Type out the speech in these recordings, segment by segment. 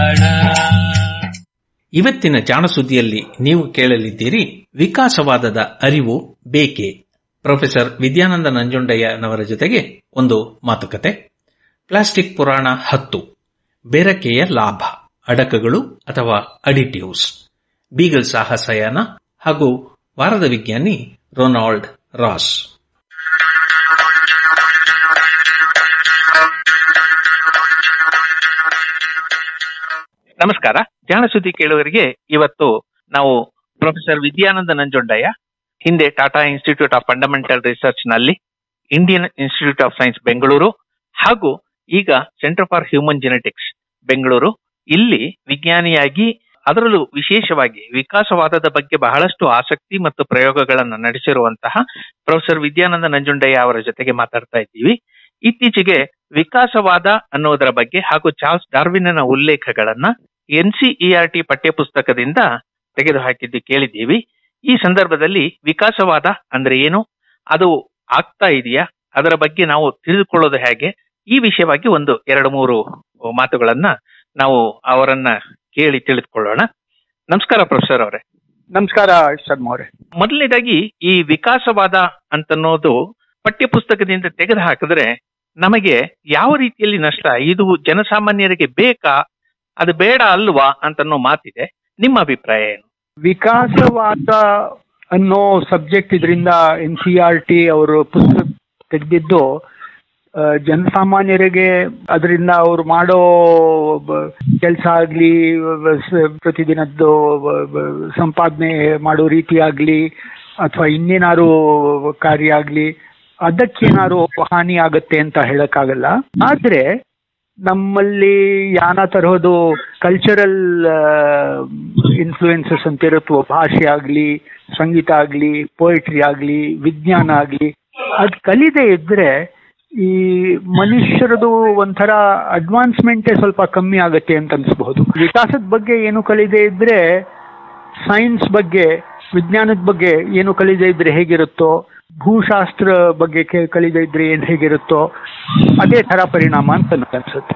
ಇವತ್ತಿನ ಜಾಣಸುದ್ದಿಯಲ್ಲಿ ನೀವು ಕೇಳಲಿದ್ದೀರಿ ವಿಕಾಸವಾದದ ಅರಿವು ಬೇಕೆ ಪ್ರೊಫೆಸರ್ ವಿದ್ಯಾನಂದ ನಂಜುಂಡಯ್ಯನವರ ಜೊತೆಗೆ ಒಂದು ಮಾತುಕತೆ ಪ್ಲಾಸ್ಟಿಕ್ ಪುರಾಣ ಹತ್ತು ಬೆರಕೆಯ ಲಾಭ ಅಡಕಗಳು ಅಥವಾ ಅಡಿಟಿವ್ಸ್ ಬೀಗಲ್ ಸಾಹಸಯಾನ ಹಾಗೂ ವಾರದ ವಿಜ್ಞಾನಿ ರೊನಾಲ್ಡ್ ರಾಸ್ ನಮಸ್ಕಾರ ಜಾಣಸುದ್ದಿ ಕೇಳುವರಿಗೆ ಇವತ್ತು ನಾವು ಪ್ರೊಫೆಸರ್ ವಿದ್ಯಾನಂದ ನಂಜುಂಡಯ್ಯ ಹಿಂದೆ Tata institute of fundamental research ನಲ್ಲಿ Indian institute of science Bengaluru ಹಾಗೂ ಈಗ centre for human genetics Bengaluru ಇಲ್ಲಿ ವಿಜ್ಞಾನಿಯಾಗಿ ಅದರಲ್ಲೂ ವಿಶೇಷವಾಗಿ ವಿಕಾಸವಾದದ ಬಗ್ಗೆ ಬಹಳಷ್ಟು ಆಸಕ್ತಿ ಮತ್ತು ಪ್ರಯೋಗಗಳನ್ನು ನಡೆಸಿರುವಂತಹ ಪ್ರೊಫೆಸರ್ ವಿದ್ಯಾನಂದ ನಂಜುಂಡಯ್ಯ ಅವರ ಜೊತೆಗೆ ಮಾತಾಡ್ತಾ ಇದ್ದೀವಿ ಇತ್ತೀಚೆಗೆ ವಿಕಾಸವಾದ ಅನ್ನೋದರ ಬಗ್ಗೆ ಹಾಗೂ ಚಾರ್ಲ್ಸ್ ಡಾರ್ವಿನ್ನ ಉಲ್ಲೇಖಗಳನ್ನ ಎನ್ಸಿಇಆರ್ಟಿ ಪಠ್ಯಪುಸ್ತಕದಿಂದ ತೆಗೆದುಹಾಕಿದ್ದು ಕೇಳಿದ್ದೀವಿ ಈ ಸಂದರ್ಭದಲ್ಲಿ ವಿಕಾಸವಾದ ಅಂದ್ರೆ ಏನು ಅದು ಆಗ್ತಾ ಇದೆಯಾ ಅದರ ಬಗ್ಗೆ ನಾವು ತಿಳಿದುಕೊಳ್ಳೋದು ಹೇಗೆ ಈ ವಿಷಯವಾಗಿ ಒಂದು ಎರಡು ಮೂರು ಮಾತುಗಳನ್ನ ನಾವು ಅವರನ್ನ ಕೇಳಿ ತಿಳಿದುಕೊಳ್ಳೋಣ ನಮಸ್ಕಾರ ಪ್ರೊಫೆಸರ್ ಅವರೇ ನಮಸ್ಕಾರ ಶರ್ಮ ಅವರೇ ಮೊದಲನೇದಾಗಿ ಈ ವಿಕಾಸವಾದ ಅಂತನ್ನೋದು ಪಠ್ಯಪುಸ್ತಕದಿಂದ ತೆಗೆದು ಹಾಕಿದ್ರೆ ನಮಗೆ ಯಾವ ರೀತಿಯಲ್ಲಿ ನಷ್ಟ ಇದು ಜನಸಾಮಾನ್ಯರಿಗೆ ಬೇಕಾ ಅದು ಬೇಡ ಅಲ್ವಾ ಅಂತನ್ನೋ ಮಾತಿದೆ ನಿಮ್ಮ ಅಭಿಪ್ರಾಯ ಏನು ವಿಕಾಸವಾದ ಅನ್ನೋ ಸಬ್ಜೆಕ್ಟ್ ಇದರಿಂದ ಎನ್ ಸಿ ಆರ್ ಟಿ ಅವರು ಪುಸ್ತಕ ತೆಗೆದಿದ್ದು ಆ, ಜನಸಾಮಾನ್ಯರಿಗೆ ಅದರಿಂದ ಅವ್ರು ಮಾಡೋ ಕೆಲಸ ಆಗಲಿ ಪ್ರತಿದಿನದ್ದು ಬ- ಬ- ಸಂಪಾದನೆ ಮಾಡೋ ರೀತಿ ಆಗಲಿ ಅಥವಾ ಇನ್ನೇನಾದ್ರು ಕಾರ್ಯ ಆಗಲಿ ಅದಕ್ಕೇನಾದ್ರು ಹಾನಿ ಆಗತ್ತೆ ಅಂತ ಹೇಳಕ್ಕಾಗಲ್ಲ ಆದ್ರೆ ನಮ್ಮಲ್ಲಿ ಯಾನ ತರಹದ್ದು ಕಲ್ಚರಲ್ ಇನ್ಫ್ಲೂಯೆನ್ಸಸ್ ಅಂತ ಇರುತ್ತೋ ಭಾಷೆ ಆಗಲಿ ಸಂಗೀತ ಆಗಲಿ ಪೋಯಿಟ್ರಿ ಆಗಲಿ ವಿಜ್ಞಾನ ಆಗಲಿ ಅದು ಕಲಿದೆ ಇದ್ರೆ ಈ ಮನುಷ್ಯರದು ಒಂಥರ ಅಡ್ವಾನ್ಸ್ಮೆಂಟೇ ಸ್ವಲ್ಪ ಕಮ್ಮಿ ಆಗತ್ತೆ ಅಂತ ಅನ್ಸ್ಬಹುದು ವಿಕಾಸದ ಬಗ್ಗೆ ಏನು ಕಲಿದೆ ಇದ್ರೆ ಸೈನ್ಸ್ ಬಗ್ಗೆ ವಿಜ್ಞಾನದ ಬಗ್ಗೆ ಏನು ಕಲಿದೆ ಇದ್ರೆ ಹೇಗಿರುತ್ತೋ ಭೂಶಾಸ್ತ್ರ ಬಗ್ಗೆ ಕೆ- ಕಲಿದೆ ಇದ್ರೆ ಏನ್ ಹೇಗಿರುತ್ತೋ ಅದೇ ತರ ಪರಿಣಾಮ ಅಂತ ಅನ್ಸುತ್ತೆ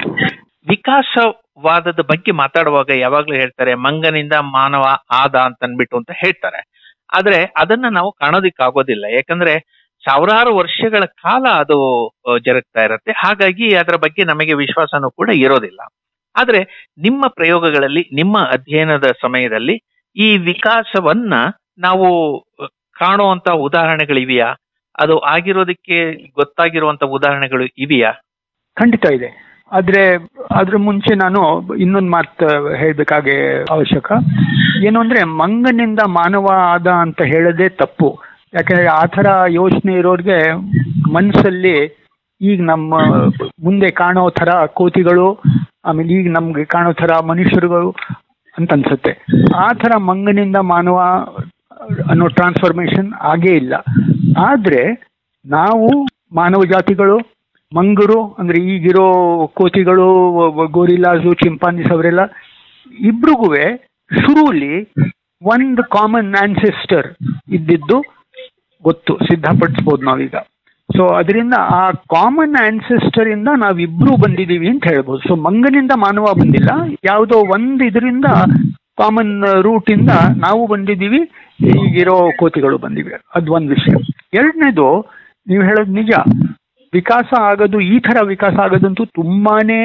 ವಿಕಾಸವಾದದ ಬಗ್ಗೆ ಮಾತಾಡುವಾಗ ಯಾವಾಗ್ಲೂ ಹೇಳ್ತಾರೆ ಮಂಗನಿಂದ ಮಾನವ ಆದ ಅಂತ ಅನ್ಬಿಟ್ಟು ಅಂತ ಹೇಳ್ತಾರೆ ಆದ್ರೆ ಅದನ್ನ ನಾವು ಕಾಣೋದಿಕ್ಕಾಗೋದಿಲ್ಲ ಯಾಕಂದ್ರೆ ಸಾವಿರಾರು ವರ್ಷಗಳ ಕಾಲ ಅದು ಆ, ಜರುಗ್ತಾ ಇರತ್ತೆ ಹಾಗಾಗಿ ಅದರ ಬಗ್ಗೆ ನಮಗೆ ವಿಶ್ವಾಸನೂ ಕೂಡ ಇರೋದಿಲ್ಲ ಆದ್ರೆ ನಿಮ್ಮ ಪ್ರಯೋಗಗಳಲ್ಲಿ ನಿಮ್ಮ ಅಧ್ಯಯನದ ಸಮಯದಲ್ಲಿ ಈ ವಿಕಾಸವನ್ನ ನಾವು ಆ, ಕಾಣುವಂತ ಉದಾಹರಣೆಗಳಿವೆಯಾ ಅದು ಆಗಿರೋದಕ್ಕೆ ಗೊತ್ತಾಗಿರುವಂತ ಉದಾಹರಣೆಗಳು ಇವೆಯಾ ಖಂಡಿತ ಇದೆ ಆದ್ರೆ ಅದ್ರ ಮುಂಚೆ ನಾನು ಇನ್ನೊಂದು ಮಾತು ಹೇಳ್ಬೇಕಾಗೆ ಅವಶ್ಯಕ ಏನು ಅಂದ್ರೆ ಮಂಗನಿಂದ ಮಾನವ ಆದ ಅಂತ ಹೇಳೋದೇ ತಪ್ಪು ಯಾಕಂದ್ರೆ ಆ ಥರ ಯೋಚನೆ ಇರೋರಿಗೆ ಮನಸ್ಸಲ್ಲಿ ಈಗ ನಮ್ಮ ಮುಂದೆ ಕಾಣೋ ಥರ ಕೋತಿಗಳು ಆಮೇಲೆ ಈಗ ನಮ್ಗೆ ಕಾಣೋ ಥರ ಮನುಷ್ಯರುಗಳು ಅಂತ ಅನ್ಸುತ್ತೆ ಆ ಥರ ಮಂಗನಿಂದ ಮಾನವ ಅನ್ನೋ ಟ್ರಾನ್ಸ್ಫಾರ್ಮೇಶನ್ ಆಗೇ ಇಲ್ಲ ಆದ್ರೆ ನಾವು ಮಾನವ ಜಾತಿಗಳು ಮಂಗರು ಅಂದ್ರೆ ಈಗಿರೋ ಕೋತಿಗಳು ಗೋರಿಲಾಸು ಚಿಂಪಾಂಜಿಸ್ ಅವರೆಲ್ಲ ಇಬ್ರಿಗೂ ಶುರುಲಿ ಒಂದು ಕಾಮನ್ ಆನ್ಸೆಸ್ಟರ್ ಇದ್ದಿದ್ದು ಗೊತ್ತು ಸಿದ್ಧಪಡಿಸ್ಬೋದು ನಾವೀಗ ಸೊ ಅದರಿಂದ ಆ ಕಾಮನ್ ಆನ್ಸೆಸ್ಟರ್ ಇಂದ ನಾವಿಬ್ರು ಬಂದಿದೀವಿ ಅಂತ ಹೇಳ್ಬೋದು ಸೊ ಮಂಗನಿಂದ ಮಾನವ ಬಂದಿಲ್ಲ ಯಾವುದೋ ಒಂದು ಇದರಿಂದ ಕಾಮನ್ ರೂಟ್ ಇಂದ ನಾವು ಬಂದಿದ್ದೀವಿ ಈಗಿರೋ ಕೋತಿಗಳು ಬಂದಿವೆ ಅದು ಒಂದು ವಿಷಯ ಎರಡನೇದು ನೀವು ಹೇಳೋದು ನಿಜ ವಿಕಾಸ ಆಗೋದು ಈ ತರ ವಿಕಾಸ ಆಗೋದಂತೂ ತುಂಬಾನೇ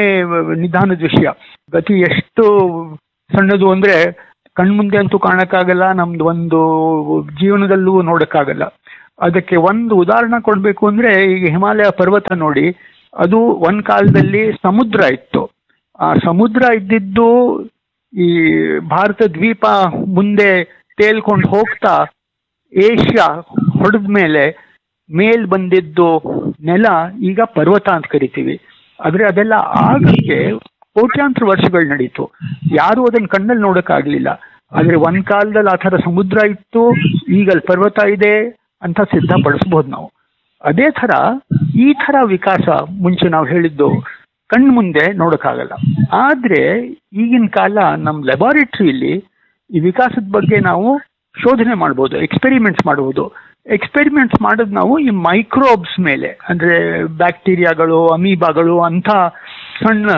ನಿಧಾನದ ವಿಷಯ ಗತಿ ಎಷ್ಟು ಸಣ್ಣದು ಅಂದ್ರೆ ಕಣ್ಮುಂದೆ ಅಂತೂ ಕಾಣಕ್ಕಾಗಲ್ಲ ನಮ್ದು ಒಂದು ಜೀವನದಲ್ಲೂ ನೋಡಕ್ಕಾಗಲ್ಲ ಅದಕ್ಕೆ ಒಂದು ಉದಾಹರಣೆ ಕೊಡ್ಬೇಕು ಅಂದ್ರೆ ಈಗ ಹಿಮಾಲಯ ಪರ್ವತ ನೋಡಿ ಅದು ಒಂದ್ ಕಾಲದಲ್ಲಿ ಸಮುದ್ರ ಇತ್ತು ಆ ಸಮುದ್ರ ಇದ್ದಿದ್ದು ಈ ಭಾರತ ದ್ವೀಪ ಮುಂದೆ ತೇಲ್ಕೊಂಡು ಹೋಗ್ತಾ ಏಷ್ಯಾ ಹೊಡೆದ ಮೇಲೆ ಮೇಲ್ ಬಂದಿದ್ದು ನೆಲ ಈಗ ಪರ್ವತ ಅಂತ ಕರಿತೀವಿ ಆದ್ರೆ ಅದೆಲ್ಲ ಆಗಕ್ಕೆ ಕೋಟ್ಯಾಂತರ ವರ್ಷಗಳು ನಡೀತು ಯಾರು ಅದನ್ನ ಕಣ್ಣಲ್ಲಿ ನೋಡಕ್ಕಾಗ್ಲಿಲ್ಲ ಆದ್ರೆ ಒಂದ್ ಕಾಲದಲ್ಲಿ ಆ ಥರ ಸಮುದ್ರ ಇತ್ತು ಈಗ ಅಲ್ಲಿ ಪರ್ವತ ಇದೆ ಅಂತ ಸಿದ್ಧಪಡಿಸ್ಬೋದು ನಾವು ಅದೇ ಥರ ಈ ಥರ ವಿಕಾಸ ಮುಂಚೆ ನಾವು ಹೇಳಿದ್ದು ಕಣ್ಣು ಮುಂದೆ ನೋಡಕ್ಕಾಗಲ್ಲ ಆದ್ರೆ ಈಗಿನ ಕಾಲ ನಮ್ಮ ಲ್ಯಾಬಾರೇಟರಿಯಲ್ಲಿ ಈ ವಿಕಾಸದ ಬಗ್ಗೆ ನಾವು ಶೋಧನೆ ಮಾಡ್ಬೋದು ಎಕ್ಸ್ಪೆರಿಮೆಂಟ್ಸ್ ಮಾಡ್ಬೋದು ಎಕ್ಸ್ಪೆರಿಮೆಂಟ್ಸ್ ಮಾಡೋದು ನಾವು ಈ ಮೈಕ್ರೋಬ್ಸ್ ಮೇಲೆ ಅಂದ್ರೆ ಬ್ಯಾಕ್ಟೀರಿಯಾಗಳು ಅಮೀಬಾಗಳು ಅಂಥ ಸಣ್ಣ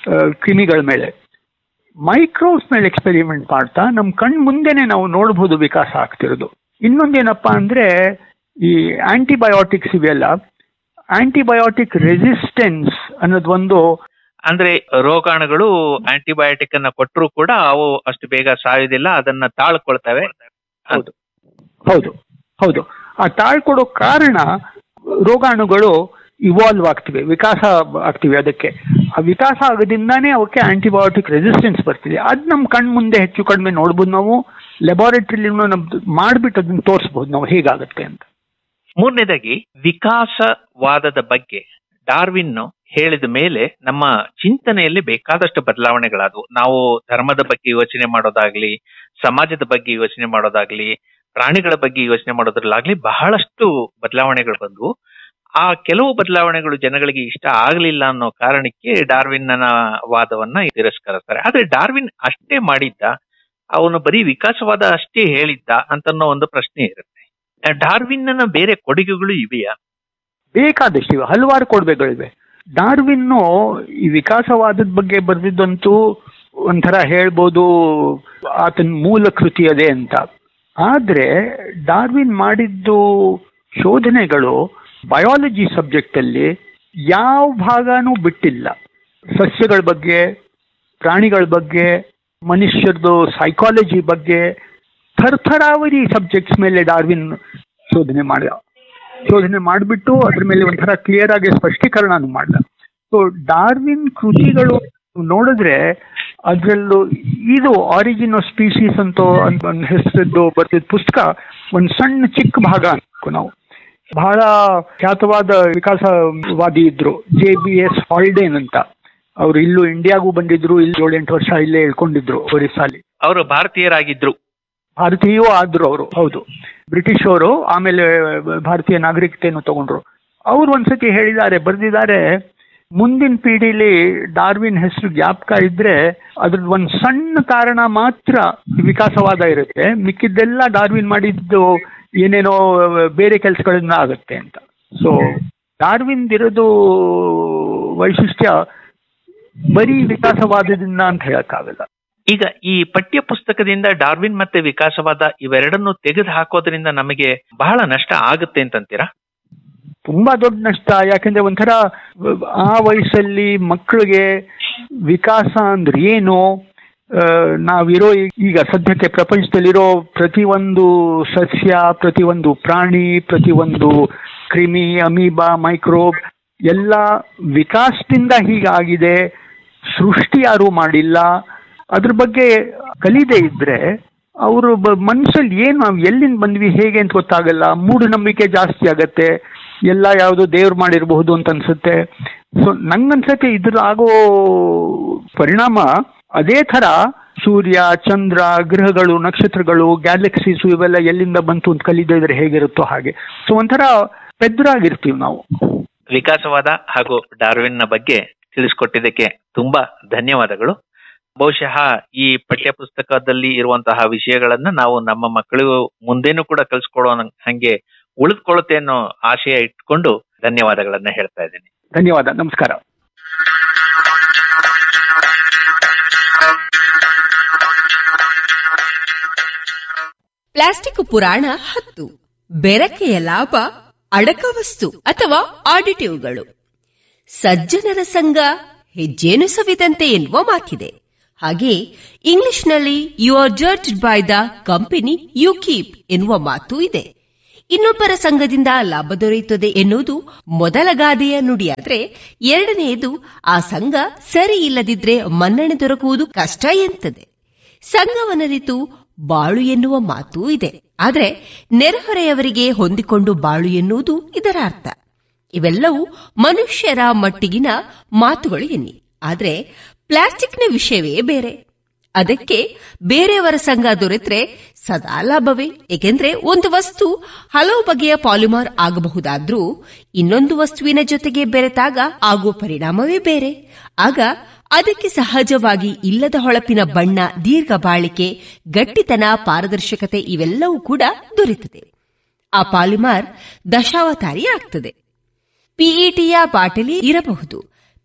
ಕ್ರಿಮಿಗಳ ಮೇಲೆ ಮೈಕ್ರೋಸ್ ಮೇಲೆ ಎಕ್ಸ್ಪೆರಿಮೆಂಟ್ ಮಾಡ್ತಾ ನಮ್ಮ ಕಣ್ ಮುಂದೆನೆ ನಾವು ನೋಡಬಹುದು ವಿಕಾಸ ಆಗ್ತಿರೋದು ಇನ್ನೊಂದೇನಪ್ಪಾ ಅಂದ್ರೆ ಈ ಆಂಟಿಬಯೋಟಿಕ್ಸ್ ಇವೆಲ್ಲ ಆಂಟಿಬಯೋಟಿಕ್ ರೆಸಿಸ್ಟೆನ್ಸ್ ಅನ್ನೋದು ಒಂದು ಅಂದ್ರೆ ರೋಗಾಣುಗಳು ಆಂಟಿಬಯೋಟಿಕ್ ಅನ್ನ ಕೊಟ್ಟರು ಕೂಡ ಅವು ಅಷ್ಟು ಬೇಗ ಸಾಯುವುದಿಲ್ಲ ಅದನ್ನ ತಾಳ್ಕೊಳ್ತವೆ ಹೌದು ಹೌದು ಹೌದು ಆ ತಾಳ್ಕೊಡೋ ಕಾರಣ ರೋಗಾಣುಗಳು ಇವಾಲ್ವ್ ಆಗ್ತಿವೆ ವಿಕಾಸ ಆಗ್ತಿವೆ ಅದಕ್ಕೆ ಆ ವಿಕಾಸ ಆಗೋದ್ರಿಂದಾನೇ ಅವಕ್ಕೆ ಆಂಟಿಬಯೋಟಿಕ್ ರೆಸಿಸ್ಟೆನ್ಸ್ ಬರ್ತಿದೆ ಅದು ನಮ್ಮ ಕಣ್ ಮುಂದೆ ಹೆಚ್ಚು ಕಡಿಮೆ ನೋಡ್ಬೋದು ನಾವು ಲೆಬಾರೆಟರಿಲಿ ನಮ್ದು ಮಾಡ್ಬಿಟ್ಟು ಅದನ್ನ ತೋರಿಸ್ಬೋದು ನಾವು ಹೇಗಾಗುತ್ತೆ ಅಂತ ಮೂರನೇದಾಗಿ ವಿಕಾಸವಾದದ ಬಗ್ಗೆ ಡಾರ್ವಿನ್ ಹೇಳಿದ ಮೇಲೆ ನಮ್ಮ ಚಿಂತನೆಯಲ್ಲಿ ಬೇಕಾದಷ್ಟು ಬದಲಾವಣೆಗಳಾದವು ನಾವು ಧರ್ಮದ ಬಗ್ಗೆ ಯೋಚನೆ ಮಾಡೋದಾಗ್ಲಿ ಸಮಾಜದ ಬಗ್ಗೆ ಯೋಚನೆ ಮಾಡೋದಾಗ್ಲಿ ಪ್ರಾಣಿಗಳ ಬಗ್ಗೆ ಯೋಚನೆ ಮಾಡೋದ್ರಲ್ಲಾಗ್ಲಿ ಬಹಳಷ್ಟು ಬದಲಾವಣೆಗಳು ಬಂದವು ಆ ಕೆಲವು ಬದಲಾವಣೆಗಳು ಜನಗಳಿಗೆ ಇಷ್ಟ ಆಗಲಿಲ್ಲ ಅನ್ನೋ ಕಾರಣಕ್ಕೆ ಡಾರ್ವಿನ್ನ ವಾದವನ್ನ ತಿರಸ್ಕರಿಸ್ತಾರೆ ಆದ್ರೆ ಡಾರ್ವಿನ್ ಅಷ್ಟೇ ಮಾಡಿದ್ದ ಅವನು ಬರೀ ವಿಕಾಸವಾದ ಅಷ್ಟೇ ಹೇಳಿದ್ದ ಅಂತನ್ನೋ ಒಂದು ಪ್ರಶ್ನೆ ಇರುತ್ತೆ ಡಾರ್ವಿನ್ನ ಬೇರೆ ಕೊಡುಗೆಗಳು ಇವೆಯಾ ಬೇಕಾದಷ್ಟು ಇವೆ ಹಲವಾರು ಕೊಡುಗೆಗಳಿವೆ ಡಾರ್ವಿನ್ನು ಈ ವಿಕಾಸವಾದದ ಬಗ್ಗೆ ಬರೆದಿದ್ದಂತೂ ಒಂಥರ ಹೇಳ್ಬೋದು ಆತನ ಮೂಲ ಕೃತಿ ಅದೇ ಅಂತ ಆದ್ರೆ ಡಾರ್ವಿನ್ ಮಾಡಿದ್ದು ಶೋಧನೆಗಳು ಬಯಾಲಜಿ ಸಬ್ಜೆಕ್ಟ್ ಅಲ್ಲಿ ಯಾವ ಭಾಗನೂ ಬಿಟ್ಟಿಲ್ಲ ಸಸ್ಯಗಳ ಬಗ್ಗೆ ಪ್ರಾಣಿಗಳ ಬಗ್ಗೆ ಮನುಷ್ಯರದು ಸೈಕಾಲಜಿ ಬಗ್ಗೆ ಥರಥರಾವರಿ ಸಬ್ಜೆಕ್ಟ್ಸ್ ಮೇಲೆ ಡಾರ್ವಿನ್ ಶೋಧನೆ ಮಾಡಿದ ಶೋಧನೆ ಮಾಡಿಬಿಟ್ಟು ಅದ್ರ ಮೇಲೆ ಒಂಥರ ಕ್ಲಿಯರ್ ಆಗಿ ಸ್ಪಷ್ಟೀಕರಣ ಮಾಡ್ದ ಸೊ ಡಾರ್ವಿನ್ ಕೃತಿಗಳು ನೋಡಿದ್ರೆ ಅದರಲ್ಲೂ ಇದು ಆರಿಜಿನ್ ಆಫ್ ಸ್ಪೀಸೀಸ್ ಅಂತ ಒಂದು ಹೆಸರದ್ದು ಬರ್ತಿದ್ದ ಪುಸ್ತಕ ಒಂದು ಸಣ್ಣ ಚಿಕ್ಕ ಭಾಗ ಅನ್ಕೋ ನಾವು ಬಹಳ ಖ್ಯಾತವಾದ ವಿಕಾಸವಾದಿ ಇದ್ರು ಜೆ ಬಿ ಎಸ್ ಹಾಲ್ಡೇನ್ ಅಂತ ಅವರು ಇಲ್ಲೂ ಇಂಡಿಯಾಗೂ ಬಂದಿದ್ರು ಇಲ್ಲಿ ಏಳೆಂಟು ವರ್ಷ ಇಲ್ಲೇ ಇಳ್ಕೊಂಡಿದ್ರು ಒರಿಸ್ಸಾಲಿ ಅವರು ಭಾರತೀಯರಾಗಿದ್ರು ಭಾರತೀಯೂ ಆದ್ರು ಅವರು ಹೌದು ಬ್ರಿಟಿಷ್ ಅವರು ಆಮೇಲೆ ಭಾರತೀಯ ನಾಗರಿಕತೆಯನ್ನು ತಗೊಂಡ್ರು ಅವ್ರು ಒಂದ್ಸತಿ ಹೇಳಿದ್ದಾರೆ ಬರೆದಿದ್ದಾರೆ ಮುಂದಿನ ಪೀಳಿಲಿ ಡಾರ್ವಿನ್ ಹೆಸರು ಜ್ಞಾಪಕ ಇದ್ರೆ ಅದ್ರದ್ದು ಒಂದು ಸಣ್ಣ ಕಾರಣ ಮಾತ್ರ ವಿಕಾಸವಾದ ಇರುತ್ತೆ ಮಿಕ್ಕಿದ್ದೆಲ್ಲ ಡಾರ್ವಿನ್ ಮಾಡಿದ್ದು ಏನೇನೋ ಬೇರೆ ಕೆಲಸಗಳಿಂದ ಆಗುತ್ತೆ ಅಂತ ಸೊ ಡಾರ್ವಿನ್ ಇರೋದು ವೈಶಿಷ್ಟ್ಯ ಬರೀ ವಿಕಾಸವಾದದಿಂದ ಅಂತ ಹೇಳಕ್ಕಾಗಲ್ಲ ಈಗ ಈ ಪಠ್ಯ ಪುಸ್ತಕದಿಂದ ಡಾರ್ವಿನ್ ಮತ್ತೆ ವಿಕಾಸವಾದ ಇವೆರಡನ್ನು ತೆಗೆದು ಹಾಕೋದ್ರಿಂದ ನಮಗೆ ಬಹಳ ನಷ್ಟ ಆಗುತ್ತೆ ಅಂತಂತೀರಾ ತುಂಬಾ ದೊಡ್ಡ ನಷ್ಟ ಯಾಕಂದ್ರೆ ಒಂಥರ ಆ ವಯಸ್ಸಲ್ಲಿ ಮಕ್ಕಳಿಗೆ ವಿಕಾಸ ಅಂದ್ರೆ ಏನು ಆ, ನಾವಿರೋ ಈ- ಈಗ ಸದ್ಯಕ್ಕೆ ಪ್ರಪಂಚದಲ್ಲಿರೋ ಪ್ರತಿಯೊಂದು ಸಸ್ಯ ಪ್ರತಿಯೊಂದು ಪ್ರಾಣಿ ಪ್ರತಿಯೊಂದು ಕ್ರಿಮಿ ಅಮೀಬಾ ಮೈಕ್ರೋಬ್ ಎಲ್ಲ ವಿಕಾಸದಿಂದ ಹೀಗಾಗಿದೆ ಸೃಷ್ಟಿ ಯಾರೂ ಮಾಡಿಲ್ಲ ಅದ್ರ ಬಗ್ಗೆ ಕಲಿದೆ ಇದ್ರೆ ಅವರು ಮನಸ್ಸಲ್ಲಿ ಏನು ನಾವು ಎಲ್ಲಿಂದ ಬಂದ್ವಿ ಹೇಗೆ ಅಂತ ಗೊತ್ತಾಗಲ್ಲ ಮೂಢನಂಬಿಕೆ ಜಾಸ್ತಿ ಆಗತ್ತೆ ಎಲ್ಲ ಯಾವುದೋ ದೇವ್ರು ಮಾಡಿರಬಹುದು ಅಂತ ಅನ್ಸುತ್ತೆ ಸೊ ನಂಗನ್ಸತ್ತೆ ಇದ್ರ ಆಗೋ ಪರಿಣಾಮ ಅದೇ ಥರ ಸೂರ್ಯ ಚಂದ್ರ ಗ್ರಹಗಳು ನಕ್ಷತ್ರಗಳು ಗ್ಯಾಲಕ್ಸೀಸು ಇವೆಲ್ಲ ಎಲ್ಲಿಂದ ಬಂತು ಅಂತ ಕಲಿದೇ ಇದ್ರೆ ಹೇಗಿರುತ್ತೋ ಹಾಗೆ ಸೊ ಒಂಥರ ಪೆದ್ರಾಗಿರ್ತೀವಿ ನಾವು ವಿಕಾಸವಾದ ಹಾಗೂ ಡಾರ್ವಿನ್ನ ಬಗ್ಗೆ ತಿಳಿಸ್ಕೊಟ್ಟಿದ್ದಕ್ಕೆ ತುಂಬಾ ಧನ್ಯವಾದಗಳು ಬಹುಶಃ ಈ ಪಠ್ಯ ಪುಸ್ತಕದಲ್ಲಿ ಇರುವಂತಹ ವಿಷಯಗಳನ್ನ ನಾವು ನಮ್ಮ ಮಕ್ಕಳಿಗೂ ಮುಂದೇನು ಕೂಡ ಕಲಿಸ್ಕೊಡೋ ಹಂಗೆ ಉಳಿದುಕೊಳ್ಳುತ್ತೆ ಅನ್ನೋ ಆಶಯ ಇಟ್ಕೊಂಡು ಧನ್ಯವಾದಗಳನ್ನ ಹೇಳ್ತಾ ಇದ್ದೀನಿ ಧನ್ಯವಾದ ನಮಸ್ಕಾರ ಪ್ಲಾಸ್ಟಿಕ್ ಪುರಾಣ ಹತ್ತು ಬೆರಕೆಯ ಲಾಭ ಅಡಕ ವಸ್ತು ಅಥವಾ ಆಡಿಟಿವ್ಗಳು ಸಜ್ಜನರ ಸಂಘ ಹೆಜ್ಜೇನು ಸವಿದಂತೆ ಎನ್ನುವ ಮಾತಿದೆ ಹಾಗೆ ಇಂಗ್ಲಿಷ್ನಲ್ಲಿ you are judge by the company you keep ಎನ್ನುವ ಮಾತು ಇದೆ ಇನ್ನೊಬ್ಬರ ಸಂಘದಿಂದ ಲಾಭ ದೊರೆಯುತ್ತದೆ ಎನ್ನುವುದು ಮೊದಲ ಗಾದೆಯ ನುಡಿಯಾದ್ರೆ ಎರಡನೆಯದು ಆ ಸಂಘ ಸರಿ ಇಲ್ಲದಿದ್ರೆ ಮನ್ನಣೆ ದೊರಕುವುದು ಕಷ್ಟ ಎಂತದೆ ಸಂಘವನ್ನರಿತು ಬಾಳು ಎನ್ನುವ ಮಾತೂ ಇದೆ ಆದ್ರೆ ನೆರೆಹೊರೆಯವರಿಗೆ ಹೊಂದಿಕೊಂಡು ಬಾಳು ಎನ್ನುವುದು ಇದರ ಅರ್ಥ ಇವೆಲ್ಲವೂ ಮನುಷ್ಯರ ಮಟ್ಟಿಗಿನ ಮಾತುಗಳು ಎನ್ನಿ ಆದ್ರೆ ಪ್ಲಾಸ್ಟಿಕ್ನ ವಿಷಯವೇ ಬೇರೆ ಅದಕ್ಕೆ ಬೇರೆಯವರ ಸಂಘ ದೊರೆತ್ರೆ ಸದಾ ಲಾಭವೇ ಏಕೆಂದ್ರೆ ಒಂದು ವಸ್ತು ಹಲವು ಬಗೆಯ ಪಾಲಿಮರ್ ಆಗಬಹುದಾದ್ರೂ ಇನ್ನೊಂದು ವಸ್ತುವಿನ ಜೊತೆಗೆ ಬೆರೆತಾಗ ಆಗುವ ಪರಿಣಾಮವೇ ಬೇರೆ ಆಗ ಅದಕ್ಕೆ ಸಹಜವಾಗಿ ಇಲ್ಲದ ಹೊಳಪಿನ ಬಣ್ಣ ದೀರ್ಘ ಬಾಳಿಕೆ ಗಟ್ಟಿತನ ಪಾರದರ್ಶಕತೆ ಇವೆಲ್ಲವೂ ಕೂಡ ದೊರೆಯುತ್ತದೆ ಆ ಪಾಲಿಮರ್ ದಶಾವತಾರಿ ಆಗ್ತದೆ ಪಿಇಟಿಯ ಬಾಟಲಿ ಇರಬಹುದು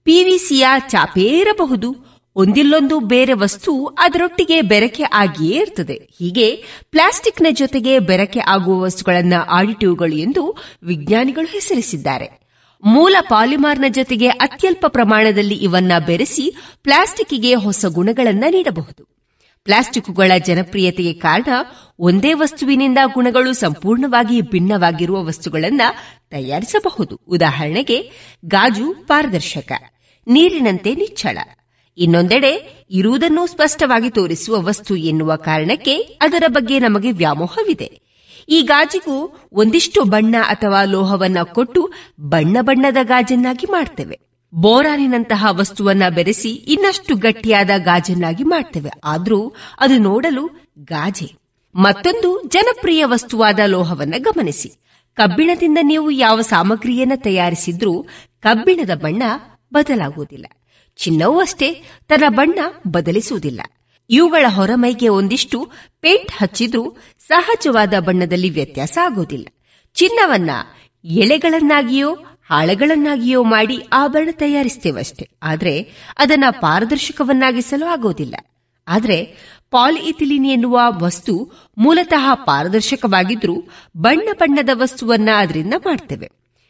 ಪಿವಿಸಿಯ ಚಾಪೇ ಇರಬಹುದು ಒಂದಿಲ್ಲೊಂದು ಬೇರೆ ವಸ್ತು ಅದರೊಟ್ಟಿಗೆ ಬೆರಕೆ ಆಗಿಯೇ ಇರ್ತದೆ ಹೀಗೆ ಪ್ಲಾಸ್ಟಿಕ್ನ ಜೊತೆಗೆ ಬೆರಕೆ ಆಗುವ ವಸ್ತುಗಳನ್ನ ಆಡಿಟಿವ್ಗಳು ಎಂದು ವಿಜ್ಞಾನಿಗಳು ಹೆಸರಿಸಿದ್ದಾರೆ ಮೂಲ ಪಾಲಿಮಾರ್ನ ಜೊತೆಗೆ ಅತ್ಯಲ್ಪ ಪ್ರಮಾಣದಲ್ಲಿ ಇವನ್ನ ಬೆರೆಸಿ ಪ್ಲಾಸ್ಟಿಕ್ಗೆ ಹೊಸ ಗುಣಗಳನ್ನ ನೀಡಬಹುದು ಪ್ಲಾಸ್ಟಿಕ್ಗಳ ಜನಪ್ರಿಯತೆಗೆ ಕಾರಣ ಒಂದೇ ವಸ್ತುವಿನಿಂದ ಗುಣಗಳು ಸಂಪೂರ್ಣವಾಗಿ ಭಿನ್ನವಾಗಿರುವ ವಸ್ತುಗಳನ್ನು ತಯಾರಿಸಬಹುದು ಉದಾಹರಣೆಗೆ ಗಾಜು ಪಾರದರ್ಶಕ ನೀರಿನಂತೆ ನಿಚ್ಚಳ ಇನ್ನೊಂದೆಡೆ ಇರುವುದನ್ನು ಸ್ಪಷ್ಟವಾಗಿ ತೋರಿಸುವ ವಸ್ತು ಎನ್ನುವ ಕಾರಣಕ್ಕೆ ಅದರ ಬಗ್ಗೆ ನಮಗೆ ವ್ಯಾಮೋಹವಿದೆ ಈ ಗಾಜಿಗೂ ಒಂದಿಷ್ಟು ಬಣ್ಣ ಅಥವಾ ಲೋಹವನ್ನ ಕೊಟ್ಟು ಬಣ್ಣ ಬಣ್ಣದ ಗಾಜನ್ನಾಗಿ ಮಾಡ್ತೇವೆ ಬೋರಾನಿನಂತಹ ವಸ್ತುವನ್ನ ಬೆರೆಸಿ ಇನ್ನಷ್ಟು ಗಟ್ಟಿಯಾದ ಗಾಜನ್ನಾಗಿ ಮಾಡ್ತೇವೆ ಆದ್ರೂ ಅದು ನೋಡಲು ಗಾಜೆ ಮತ್ತೊಂದು ಜನಪ್ರಿಯ ವಸ್ತುವಾದ ಲೋಹವನ್ನ ಗಮನಿಸಿ ಕಬ್ಬಿಣದಿಂದ ನೀವು ಯಾವ ಸಾಮಗ್ರಿಯನ್ನ ತಯಾರಿಸಿದ್ರೂ ಕಬ್ಬಿಣದ ಬಣ್ಣ ಬದಲಾಗುವುದಿಲ್ಲ ಚಿನ್ನವೂ ಅಷ್ಟೇ ತನ್ನ ಬಣ್ಣ ಬದಲಿಸುವುದಿಲ್ಲ ಇವುಗಳ ಹೊರಮೈಗೆ ಒಂದಿಷ್ಟು ಪೇಂಟ್ ಹಚ್ಚಿದ್ರೂ ಸಹಜವಾದ ಬಣ್ಣದಲ್ಲಿ ವ್ಯತ್ಯಾಸ ಆಗೋದಿಲ್ಲ ಚಿನ್ನವನ್ನ ಎಳೆಗಳನ್ನಾಗಿಯೋ ಹಾಳೆಗಳನ್ನಾಗಿಯೋ ಮಾಡಿ ಆಭರಣ ತಯಾರಿಸ್ತೇವಷ್ಟೇ ಆದ್ರೆ ಅದನ್ನ ಪಾರದರ್ಶಕವನ್ನಾಗಿಸಲು ಆಗೋದಿಲ್ಲ ಆದ್ರೆ ಪಾಲಿಇಥಿಲಿನ್ ಎನ್ನುವ ವಸ್ತು ಮೂಲತಃ ಪಾರದರ್ಶಕವಾಗಿದ್ರೂ ಬಣ್ಣ ಬಣ್ಣದ ವಸ್ತುವನ್ನ ಅದರಿಂದ ಮಾಡ್ತೇವೆ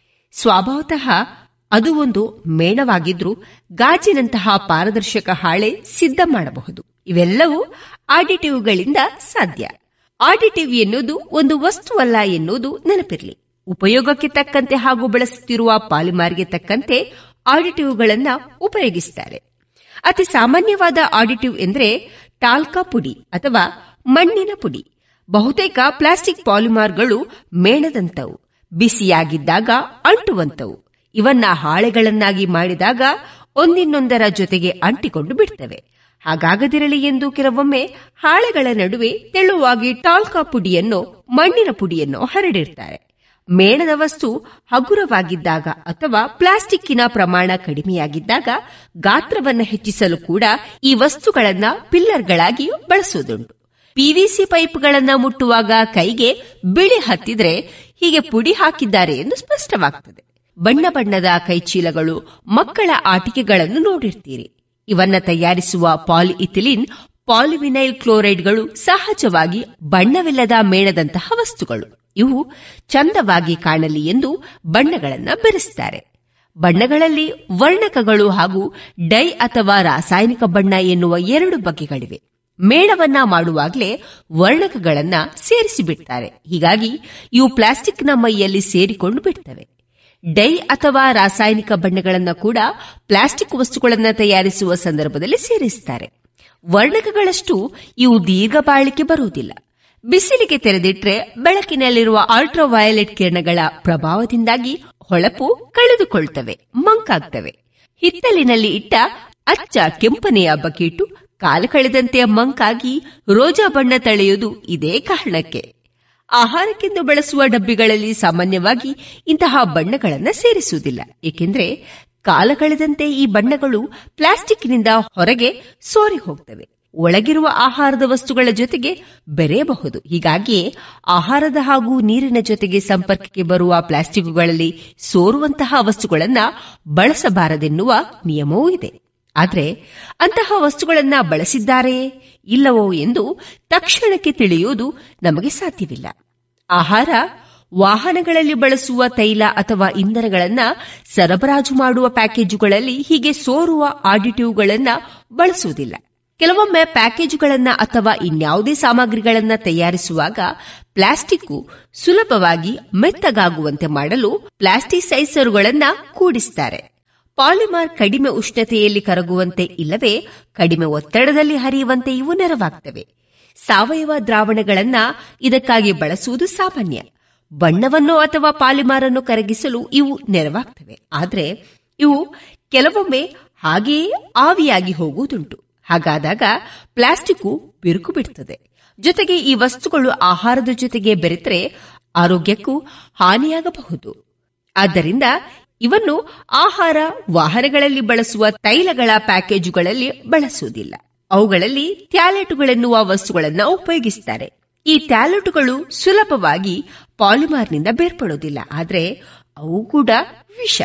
ಸ್ವಭಾವತಃ ಅದು ಒಂದು ಮೇಣವಾಗಿದ್ರೂ ಗಾಜಿನಂತಹ ಪಾರದರ್ಶಕ ಹಾಳೆ ಸಿದ್ಧ ಮಾಡಬಹುದು ಇವೆಲ್ಲವೂ ಆಡಿಟಿವ್ಗಳಿಂದ ಸಾಧ್ಯ ಆಡಿಟಿವ್ ಎನ್ನುವುದು ಒಂದು ವಸ್ತುವಲ್ಲ ಎನ್ನುವುದು ನೆನಪಿರಲಿ ಉಪಯೋಗಕ್ಕೆ ತಕ್ಕಂತೆ ಹಾಗೂ ಬಳಸುತ್ತಿರುವ ಪಾಲಿಮಾರ್ಗೆ ತಕ್ಕಂತೆ ಆಡಿಟಿವ್ಗಳನ್ನ ಉಪಯೋಗಿಸುತ್ತಾರೆ ಅತಿ ಸಾಮಾನ್ಯವಾದ ಆಡಿಟಿವ್ ಎಂದರೆ ಟಾಲ್ಕಾ ಪುಡಿ ಅಥವಾ ಮಣ್ಣಿನ ಪುಡಿ ಬಹುತೇಕ ಪ್ಲಾಸ್ಟಿಕ್ ಪಾಲಿಮಾರ್ಗಳು ಮೇಣದಂತವು ಬಿಸಿಯಾಗಿದ್ದಾಗ ಅಂಟುವಂತವು ಇವನ್ನ ಹಾಳೆಗಳನ್ನಾಗಿ ಮಾಡಿದಾಗ ಒಂದಿನ್ನೊಂದರ ಜೊತೆಗೆ ಅಂಟಿಕೊಂಡು ಬಿಡ್ತವೆ ಹಾಗಾಗದಿರಲಿ ಎಂದು ಕೆಲವೊಮ್ಮೆ ಹಾಳೆಗಳ ನಡುವೆ ತೆಳುವಾಗಿ ಟಾಲ್ಕಾ ಪುಡಿಯನ್ನು ಮಣ್ಣಿನ ಪುಡಿಯನ್ನು ಹರಡಿರ್ತಾರೆ ಮೇಣದ ವಸ್ತು ಹಗುರವಾಗಿದ್ದಾಗ ಅಥವಾ ಪ್ಲಾಸ್ಟಿಕ್ಕಿನ ಪ್ರಮಾಣ ಕಡಿಮೆಯಾಗಿದ್ದಾಗ ಗಾತ್ರವನ್ನು ಹೆಚ್ಚಿಸಲು ಕೂಡ ಈ ವಸ್ತುಗಳನ್ನ ಪಿಲ್ಲರ್ಗಳಾಗಿ ಬಳಸುವುದುಂಟು ಪಿವಿಸಿ ಪೈಪ್ಗಳನ್ನ ಮುಟ್ಟುವಾಗ ಕೈಗೆ ಬಿಳಿ ಹತ್ತಿದ್ರೆ ಹೀಗೆ ಪುಡಿ ಹಾಕಿದ್ದಾರೆ ಎಂದು ಸ್ಪಷ್ಟವಾಗ್ತದೆ ಬಣ್ಣ ಬಣ್ಣದ ಕೈಚೀಲಗಳು ಮಕ್ಕಳ ಆಟಿಕೆಗಳನ್ನು ನೋಡಿರ್ತೀರಿ ಇವನ್ನ ತಯಾರಿಸುವ ಪಾಲಿಇಥಿಲಿನ್ ಪಾಲಿವಿನೈಲ್ ಕ್ಲೋರೈಡ್ಗಳು ಸಹಜವಾಗಿ ಬಣ್ಣವಿಲ್ಲದ ಮೇಣದಂತಹ ವಸ್ತುಗಳು ಇವು ಚಂದವಾಗಿ ಕಾಣಲಿ ಎಂದು ಬಣ್ಣಗಳನ್ನ ಬೆರೆಸುತ್ತಾರೆ ಬಣ್ಣಗಳಲ್ಲಿ ವರ್ಣಕಗಳು ಹಾಗೂ ಡೈ ಅಥವಾ ರಾಸಾಯನಿಕ ಬಣ್ಣ ಎನ್ನುವ ಎರಡು ಬಗೆಗಳಿವೆ ಮೇಣವನ್ನ ಮಾಡುವಾಗಲೇ ವರ್ಣಕಗಳನ್ನ ಸೇರಿಸಿಬಿಡ್ತಾರೆ ಹೀಗಾಗಿ ಇವು ಪ್ಲಾಸ್ಟಿಕ್ನ ಮೈಯಲ್ಲಿ ಸೇರಿಕೊಂಡು ಬಿಡ್ತವೆ ಡೈ ಅಥವಾ ರಾಸಾಯನಿಕ ಬಣ್ಣಗಳನ್ನು ಕೂಡ ಪ್ಲಾಸ್ಟಿಕ್ ವಸ್ತುಗಳನ್ನು ತಯಾರಿಸುವ ಸಂದರ್ಭದಲ್ಲಿ ಸೇರಿಸುತ್ತಾರೆ ವರ್ಣಕಗಳಷ್ಟು ಇವು ದೀರ್ಘ ಬಾಳಿಕೆ ಬರುವುದಿಲ್ಲ ಬಿಸಿಲಿಗೆ ತೆರೆದಿಟ್ರೆ ಬೆಳಕಿನಲ್ಲಿರುವ ಅಲ್ಟ್ರಾವಯಲೆಟ್ ಕಿರಣಗಳ ಪ್ರಭಾವದಿಂದಾಗಿ ಹೊಳಪು ಕಳೆದುಕೊಳ್ತವೆ ಮಂಕಾಗ್ತವೆ ಹಿತ್ತಲಿನಲ್ಲಿ ಇಟ್ಟ ಅಚ್ಚ ಕೆಂಪನೆಯ ಬಕೀಟು ಕಾಲ ಕಳೆದಂತೆ ಮಂಕಾಗಿ ರೋಜಾ ಬಣ್ಣ ತಳೆಯುವುದು ಇದೇ ಕಾರಣಕ್ಕೆ ಆಹಾರಕ್ಕೆಂದು ಬಳಸುವ ಡಬ್ಬಿಗಳಲ್ಲಿ ಸಾಮಾನ್ಯವಾಗಿ ಇಂತಹ ಬಣ್ಣಗಳನ್ನು ಸೇರಿಸುವುದಿಲ್ಲ ಏಕೆಂದರೆ ಕಾಲ ಕಳೆದಂತೆ ಈ ಬಣ್ಣಗಳು ಪ್ಲಾಸ್ಟಿಕ್ನಿಂದ ಹೊರಗೆ ಸೋರಿ ಹೋಗ್ತವೆ ಒಳಗಿರುವ ಆಹಾರದ ವಸ್ತುಗಳ ಜೊತೆಗೆ ಬೆರೆಯಬಹುದು ಹೀಗಾಗಿಯೇ ಆಹಾರದ ಹಾಗೂ ನೀರಿನ ಜೊತೆಗೆ ಸಂಪರ್ಕಕ್ಕೆ ಬರುವ ಪ್ಲಾಸ್ಟಿಕ್ಗಳಲ್ಲಿ ಸೋರುವಂತಹ ವಸ್ತುಗಳನ್ನ ಬಳಸಬಾರದೆನ್ನುವ ನಿಯಮವೂ ಇದೆ ಆದರೆ ಅಂತಹ ವಸ್ತುಗಳನ್ನ ಬಳಸಿದ್ದಾರೆಯೇ ಇಲ್ಲವೋ ಎಂದು ತಕ್ಷಣಕ್ಕೆ ತಿಳಿಯುವುದು ನಮಗೆ ಸಾಧ್ಯವಿಲ್ಲ ಆಹಾರ ವಾಹನಗಳಲ್ಲಿ ಬಳಸುವ ತೈಲ ಅಥವಾ ಇಂಧನಗಳನ್ನ ಸರಬರಾಜು ಮಾಡುವ ಪ್ಯಾಕೇಜುಗಳಲ್ಲಿ ಹೀಗೆ ಸೋರುವ ಆಡಿಟಿವ್ಗಳನ್ನ ಬಳಸುವುದಿಲ್ಲ ಕೆಲವೊಮ್ಮೆ ಪ್ಯಾಕೇಜುಗಳನ್ನ ಅಥವಾ ಇನ್ಯಾವುದೇ ಸಾಮಗ್ರಿಗಳನ್ನ ತಯಾರಿಸುವಾಗ ಪ್ಲಾಸ್ಟಿಕ್ ಸುಲಭವಾಗಿ ಮೆತ್ತಗಾಗುವಂತೆ ಮಾಡಲು ಪ್ಲಾಸ್ಟಿಸೈಸರುಗಳನ್ನ ಕೂಡಿಸುತ್ತಾರೆ ಪಾಲಿಮಾರ್ ಕಡಿಮೆ ಉಷ್ಣತೆಯಲ್ಲಿ ಕರಗುವಂತೆ ಇಲ್ಲವೇ ಕಡಿಮೆ ಒತ್ತಡದಲ್ಲಿ ಹರಿಯುವಂತೆ ಇವು ನೆರವಾಗ್ತವೆ ಸಾವಯವ ದ್ರಾವಣಗಳನ್ನ ಇದಕ್ಕಾಗಿ ಬಳಸುವುದು ಸಾಮಾನ್ಯ ಬಣ್ಣವನ್ನು ಅಥವಾ ಪಾಲಿಮಾರ್ ಅನ್ನು ಕರಗಿಸಲು ಇವು ನೆರವಾಗ್ತವೆ ಆದರೆ ಇವು ಕೆಲವೊಮ್ಮೆ ಹಾಗೆಯೇ ಆವಿಯಾಗಿ ಹೋಗುವುದುಂಟು ಹಾಗಾದಾಗ ಪ್ಲಾಸ್ಟಿಕ್ ಬಿರುಕು ಬಿಡುತ್ತದೆ ಜೊತೆಗೆ ಈ ವಸ್ತುಗಳು ಆಹಾರದ ಜೊತೆಗೆ ಬೆರೆತರೆ ಆರೋಗ್ಯಕ್ಕೂ ಹಾನಿಯಾಗಬಹುದು ಆದ್ದರಿಂದ ಇವನ್ನು ಆಹಾರ ವಾಹನಗಳಲ್ಲಿ ಬಳಸುವ ತೈಲಗಳ ಪ್ಯಾಕೇಜುಗಳಲ್ಲಿ ಬಳಸುವುದಿಲ್ಲ ಅವುಗಳಲ್ಲಿ ಟ್ಯಾಲೆಟುಗಳೆನ್ನುವ ವಸ್ತುಗಳನ್ನು ಉಪಯೋಗಿಸುತ್ತಾರೆ ಈ ಟ್ಯಾಲೆಟುಗಳು ಸುಲಭವಾಗಿ ಪಾಲಿಮಾರ್ನಿಂದ ಬೇರ್ಪಡುವುದಿಲ್ಲ ಆದರೆ ಅವು ಕೂಡ ವಿಷ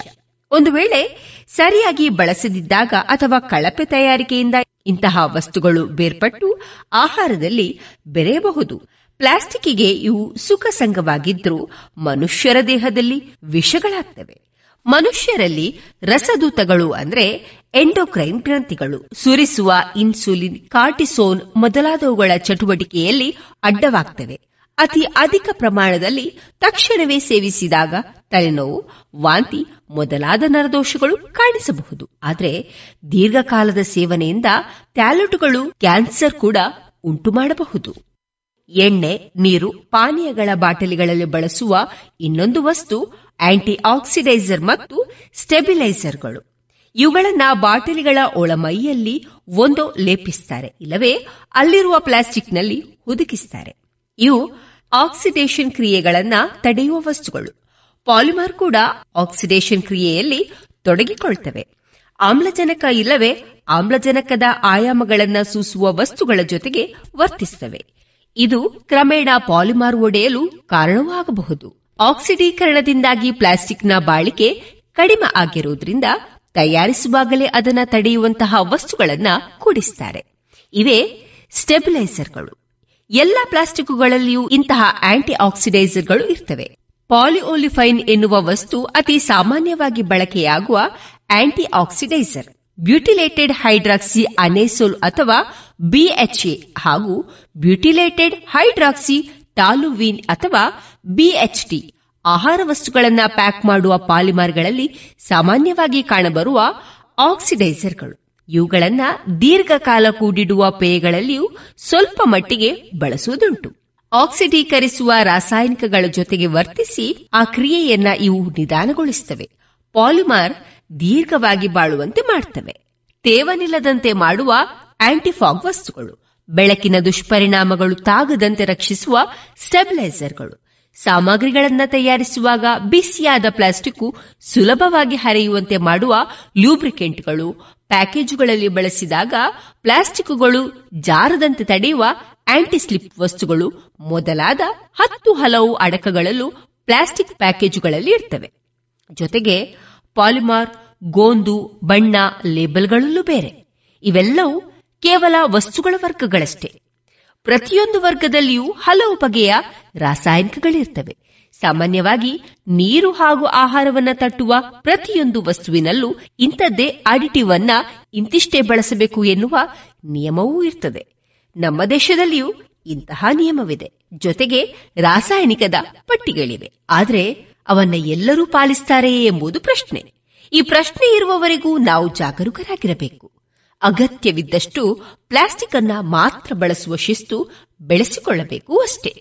ಒಂದು ವೇಳೆ ಸರಿಯಾಗಿ ಬಳಸದಿದ್ದಾಗ ಅಥವಾ ಕಳಪೆ ತಯಾರಿಕೆಯಿಂದ ಇಂತಹ ವಸ್ತುಗಳು ಬೇರ್ಪಟ್ಟು ಆಹಾರದಲ್ಲಿ ಬೆರೆಯಬಹುದು ಪ್ಲಾಸ್ಟಿಕ್ಗೆ ಇವು ಸುಖ ಸಂಗವಾಗಿದ್ರೂ ಮನುಷ್ಯರ ದೇಹದಲ್ಲಿ ವಿಷಗಳಾಗ್ತವೆ ಮನುಷ್ಯರಲ್ಲಿ ರಸದೂತಗಳು ಅಂದ್ರೆ ಎಂಡೋಕ್ರೈನ್ ಗ್ರಂಥಿಗಳು ಸುರಿಸುವ ಇನ್ಸುಲಿನ್ ಕಾರ್ಟಿಸೋನ್ ಮೊದಲಾದವುಗಳ ಚಟುವಟಿಕೆಯಲ್ಲಿ ಅಡ್ಡವಾಗ್ತವೆ ಅತಿ ಅಧಿಕ ಪ್ರಮಾಣದಲ್ಲಿ ತಕ್ಷಣವೇ ಸೇವಿಸಿದಾಗ ತಲೆನೋವು ವಾಂತಿ ಮೊದಲಾದ ನರದೋಷಗಳು ಕಾಣಿಸಬಹುದು ಆದರೆ ದೀರ್ಘಕಾಲದ ಸೇವನೆಯಿಂದ ಟ್ಯಾಲೆಟ್ಗಳು ಕ್ಯಾನ್ಸರ್ ಕೂಡ ಉಂಟು ಮಾಡಬಹುದು ಎಣ್ಣೆ ನೀರು ಪಾನೀಯಗಳ ಬಾಟಲಿಗಳಲ್ಲಿ ಬಳಸುವ ಇನ್ನೊಂದು ವಸ್ತು ಆಂಟಿ ಆಕ್ಸಿಡೈಸರ್ ಮತ್ತು ಸ್ಟೆಬಿಲೈಸರ್ಗಳು ಇವುಗಳನ್ನ ಬಾಟಲಿಗಳ ಒಳಮೈಯಲ್ಲಿ ಒಂದೋ ಲೇಪಿಸ್ತಾರೆ ಇಲ್ಲವೇ ಅಲ್ಲಿರುವ ಪ್ಲಾಸ್ಟಿಕ್ನಲ್ಲಿ ಹುದುಕಿಸ್ತಾರೆ ಇವು ಆಕ್ಸಿಡೇಷನ್ ಕ್ರಿಯೆಗಳನ್ನ ತಡೆಯುವ ವಸ್ತುಗಳು ಪಾಲಿಮರ್ ಕೂಡ ಆಕ್ಸಿಡೇಷನ್ ಕ್ರಿಯೆಯಲ್ಲಿ ತೊಡಗಿಕೊಳ್ತವೆ ಆಮ್ಲಜನಕ ಇಲ್ಲವೇ ಆಮ್ಲಜನಕದ ಆಯಾಮಗಳನ್ನ ಸೂಸುವ ವಸ್ತುಗಳ ಜೊತೆಗೆ ವರ್ತಿಸುತ್ತವೆ ಇದು ಕ್ರಮೇಣ ಪಾಲಿಮಾರ್ ಒಡೆಯಲು ಕಾರಣವಾಗಬಹುದು ಆಕ್ಸಿಡೀಕರಣದಿಂದಾಗಿ ಪ್ಲಾಸ್ಟಿಕ್ನ ಬಾಳಿಕೆ ಕಡಿಮೆ ಆಗಿರುವುದರಿಂದ ತಯಾರಿಸುವಾಗಲೇ ಅದನ್ನು ತಡೆಯುವಂತಹ ವಸ್ತುಗಳನ್ನ ಕೂಡಿಸ್ತಾರೆ ಇವೇ ಸ್ಟೆಬಿಲೈಸರ್ಗಳು ಎಲ್ಲ ಪ್ಲಾಸ್ಟಿಕ್ಗಳಲ್ಲಿಯೂ ಇಂತಹ ಆಂಟಿ ಆಕ್ಸಿಡೈಸರ್ಗಳು ಇರ್ತವೆ ಪಾಲಿಓಲಿಫೈನ್ ಎನ್ನುವ ವಸ್ತು ಅತಿ ಸಾಮಾನ್ಯವಾಗಿ ಬಳಕೆಯಾಗುವ anti oxidiser butylated hydroxy anisole ಅಥವಾ ಬಿಎಚ್ಎ ಹಾಗೂ ಬ್ಯೂಟಿಲೇಟೆಡ್ ಹೈಡ್ರಾಕ್ಸಿ ಟಾಲುವಿನ್ ಅಥವಾ ಬಿಎಚ್ಟಿ ಆಹಾರ ವಸ್ತುಗಳನ್ನು ಪ್ಯಾಕ್ ಮಾಡುವ ಪಾಲಿಮರ್ಗಳಲ್ಲಿ ಸಾಮಾನ್ಯವಾಗಿ ಕಾಣಬರುವ ಆಕ್ಸಿಡೈಸರ್ಗಳು ಇವುಗಳನ್ನ ದೀರ್ಘಕಾಲ ಕೂಡಿಡುವ ಪೇಯಗಳಲ್ಲಿಯೂ ಸ್ವಲ್ಪ ಮಟ್ಟಿಗೆ ಬಳಸುವುದುಂಟು ಆಕ್ಸಿಡೀಕರಿಸುವ ರಾಸಾಯನಿಕಗಳ ಜೊತೆಗೆ ವರ್ತಿಸಿ ಆ ಕ್ರಿಯೆಯನ್ನ ಇವು ನಿಧಾನಗೊಳಿಸುತ್ತವೆ ಪಾಲಿಮಾರ್ ದೀರ್ಘವಾಗಿ ಬಾಳುವಂತೆ ಮಾಡ್ತವೆ ತೇವನಿಲ್ಲದಂತೆ ಮಾಡುವ ಆಂಟಿಫಾಗ್ ವಸ್ತುಗಳು ಬೆಳಕಿನ ದುಷ್ಪರಿಣಾಮಗಳು ತಾಗದಂತೆ ರಕ್ಷಿಸುವ ಸ್ಟೆಬಿಲೈಸರ್ಗಳು ಸಾಮಗ್ರಿಗಳನ್ನು ತಯಾರಿಸುವಾಗ ಬಿಸಿಯಾದ ಪ್ಲಾಸ್ಟಿಕ್ ಸುಲಭವಾಗಿ ಹರಿಯುವಂತೆ ಮಾಡುವ ಲ್ಯೂಬ್ರಿಕೆಂಟ್ಗಳು ಪ್ಯಾಕೇಜುಗಳಲ್ಲಿ ಬಳಸಿದಾಗ ಪ್ಲಾಸ್ಟಿಕ್ಗಳು ಜಾರದಂತೆ ತಡೆಯುವ ಆಂಟಿ ಸ್ಲಿಪ್ ವಸ್ತುಗಳು ಮೊದಲಾದ ಹತ್ತು ಹಲವು ಅಡಕಗಳಲ್ಲೂ ಪ್ಲಾಸ್ಟಿಕ್ ಪ್ಯಾಕೇಜುಗಳಲ್ಲಿ ಇರ್ತವೆ ಜೊತೆಗೆ ಪಾಲಿಮಾರ್ ಗೋಂದು ಬಣ್ಣ ಲೇಬಲ್ಗಳಲ್ಲೂ ಬೇರೆ ಇವೆಲ್ಲವೂ ಕೇವಲ ವಸ್ತುಗಳ ವರ್ಗಗಳಷ್ಟೇ ಪ್ರತಿಯೊಂದು ವರ್ಗದಲ್ಲಿಯೂ ಹಲವು ಬಗೆಯ ರಾಸಾಯನಿಕಗಳಿರ್ತವೆ ಸಾಮಾನ್ಯವಾಗಿ ನೀರು ಹಾಗೂ ಆಹಾರವನ್ನ ತಟ್ಟುವ ಪ್ರತಿಯೊಂದು ವಸ್ತುವಿನಲ್ಲೂ ಇಂಥದ್ದೇ ಅಡಿಟಿವ್ ಅನ್ನ ಇಂತಿಷ್ಟೇ ಬಳಸಬೇಕು ಎನ್ನುವ ನಿಯಮವೂ ಇರ್ತದೆ ನಮ್ಮ ದೇಶದಲ್ಲಿಯೂ ಇಂತಹ ನಿಯಮವಿದೆ ಜೊತೆಗೆ ರಾಸಾಯನಿಕದ ಪಟ್ಟಿಗಳಿವೆ ಆದರೆ ಅವನ್ನ ಎಲ್ಲರೂ ಪಾಲಿಸ್ತಾರೆಯೇ ಎಂಬುದು ಪ್ರಶ್ನೆ ಈ ಪ್ರಶ್ನೆ ಇರುವವರೆಗೂ ನಾವು ಜಾಗರೂಕರಾಗಿರಬೇಕು ಅಗತ್ಯವಿದ್ದಷ್ಟು ಪ್ಲಾಸ್ಟಿಕ್ ಅನ್ನ ಮಾತ್ರ ಬಳಸುವ ಶಿಸ್ತು ಬೆಳೆಸಿಕೊಳ್ಳಬೇಕು ಅಷ್ಟೇ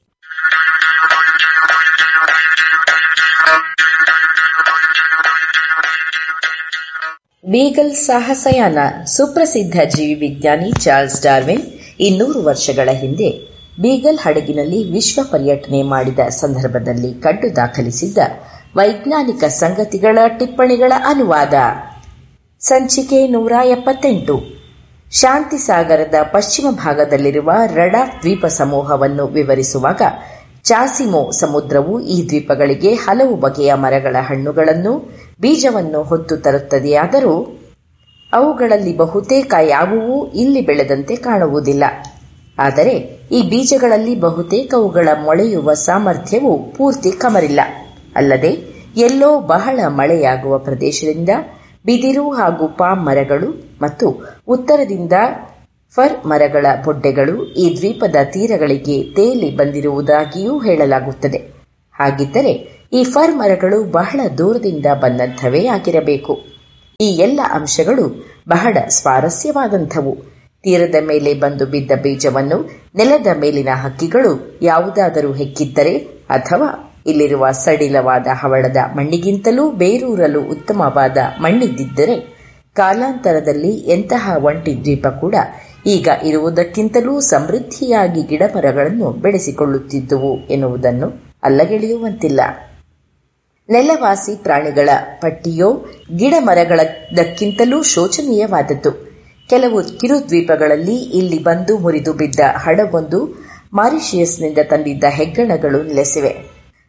ಬೀಗಲ್ ಸಾಹಸಯಾನ ಸುಪ್ರಸಿದ್ಧ ಜೀವಿ ವಿಜ್ಞಾನಿ ಚಾರ್ಲ್ಸ್ ಡಾರ್ವಿನ್ ಇನ್ನೂರು ವರ್ಷಗಳ ಹಿಂದೆ ಬೀಗಲ್ ಹಡಗಿನಲ್ಲಿ ವಿಶ್ವ ಪರ್ಯಟನೆ ಮಾಡಿದ ಸಂದರ್ಭದಲ್ಲಿ ಕಂಡು ದಾಖಲಿಸಿದ್ದ ವೈಜ್ಞಾನಿಕ ಸಂಗತಿಗಳ ಟಿಪ್ಪಣಿಗಳ ಅನುವಾದ ಸಂಚಿಕೆ ನೂರ ಎಪ್ಪತ್ತೆಂಟು ಶಾಂತಿ ಸಾಗರದ ಪಶ್ಚಿಮ ಭಾಗದಲ್ಲಿರುವ ರಡಾಕ್ ದ್ವೀಪ ಸಮೂಹವನ್ನು ವಿವರಿಸುವಾಗ ಚಾಸಿಮೋ ಸಮುದ್ರವು ಈ ದ್ವೀಪಗಳಿಗೆ ಹಲವು ಬಗೆಯ ಮರಗಳ ಹಣ್ಣುಗಳನ್ನು ಬೀಜವನ್ನು ಹೊತ್ತು ತರುತ್ತದೆಯಾದರೂ ಅವುಗಳಲ್ಲಿ ಬಹುತೇಕ ಯಾವುವೂ ಇಲ್ಲಿ ಬೆಳೆದಂತೆ ಕಾಣುವುದಿಲ್ಲ ಆದರೆ ಈ ಬೀಜಗಳಲ್ಲಿ ಬಹುತೇಕವುಗಳ ಮೊಳೆಯುವ ಸಾಮರ್ಥ್ಯವು ಪೂರ್ತಿ ಕಮರಿಲ್ಲ ಅಲ್ಲದೆ ಎಲ್ಲೋ ಬಹಳ ಮಳೆಯಾಗುವ ಪ್ರದೇಶದಿಂದ ಬಿದಿರು ಹಾಗೂ ಪಾಮ್ ಮರಗಳು ಮತ್ತು ಉತ್ತರದಿಂದ ಫರ್ ಮರಗಳ ಬೊಡ್ಡೆಗಳು ಈ ದ್ವೀಪದ ತೀರಗಳಿಗೆ ತೇಲಿ ಬಂದಿರುವುದಾಗಿಯೂ ಹೇಳಲಾಗುತ್ತದೆ ಹಾಗಿದ್ದರೆ ಈ ಫರ್ ಮರಗಳು ಬಹಳ ದೂರದಿಂದ ಬಂದಂಥವೇ ಆಗಿರಬೇಕು ಈ ಎಲ್ಲ ಅಂಶಗಳು ಬಹಳ ಸ್ವಾರಸ್ಯವಾದಂಥವು ತೀರದ ಮೇಲೆ ಬಂದು ಬಿದ್ದ ಬೀಜವನ್ನು ನೆಲದ ಮೇಲಿನ ಹಕ್ಕಿಗಳು ಯಾವುದಾದರೂ ಹೆಕ್ಕಿದ್ದರೆ ಅಥವಾ ಇಲ್ಲಿರುವ ಸಡಿಲವಾದ ಹವಳದ ಮಣ್ಣಿಗಿಂತಲೂ ಬೇರೂರಲು ಉತ್ತಮವಾದ ಮಣ್ಣಿದ್ದಿದ್ದರೆ ಕಾಲಾಂತರದಲ್ಲಿ ಎಂತಹ ಒಂಟಿ ದ್ವೀಪ ಕೂಡ ಈಗ ಇರುವುದಕ್ಕಿಂತಲೂ ಸಮೃದ್ಧಿಯಾಗಿ ಗಿಡಮರಗಳನ್ನು ಬೆಳೆಸಿಕೊಳ್ಳುತ್ತಿದ್ದುವು ಎನ್ನುವುದನ್ನು ಅಲ್ಲಗೆಳೆಯುವಂತಿಲ್ಲ ನೆಲವಾಸಿ ಪ್ರಾಣಿಗಳ ಪಟ್ಟಿಯೋ ಗಿಡ ಮರಗಳದಕ್ಕಿಂತಲೂ ಶೋಚನೀಯವಾದದ್ದು ಕೆಲವು ಕಿರುದ್ವೀಪಗಳಲ್ಲಿ ಇಲ್ಲಿ ಬಂದು ಮುರಿದು ಬಿದ್ದ ಹಡಗೊಂದು ಮಾರಿಷಿಯಸ್ನಿಂದ ತಂದಿದ್ದ ಹೆಗ್ಗಣಗಳು ನೆಲೆಸಿವೆ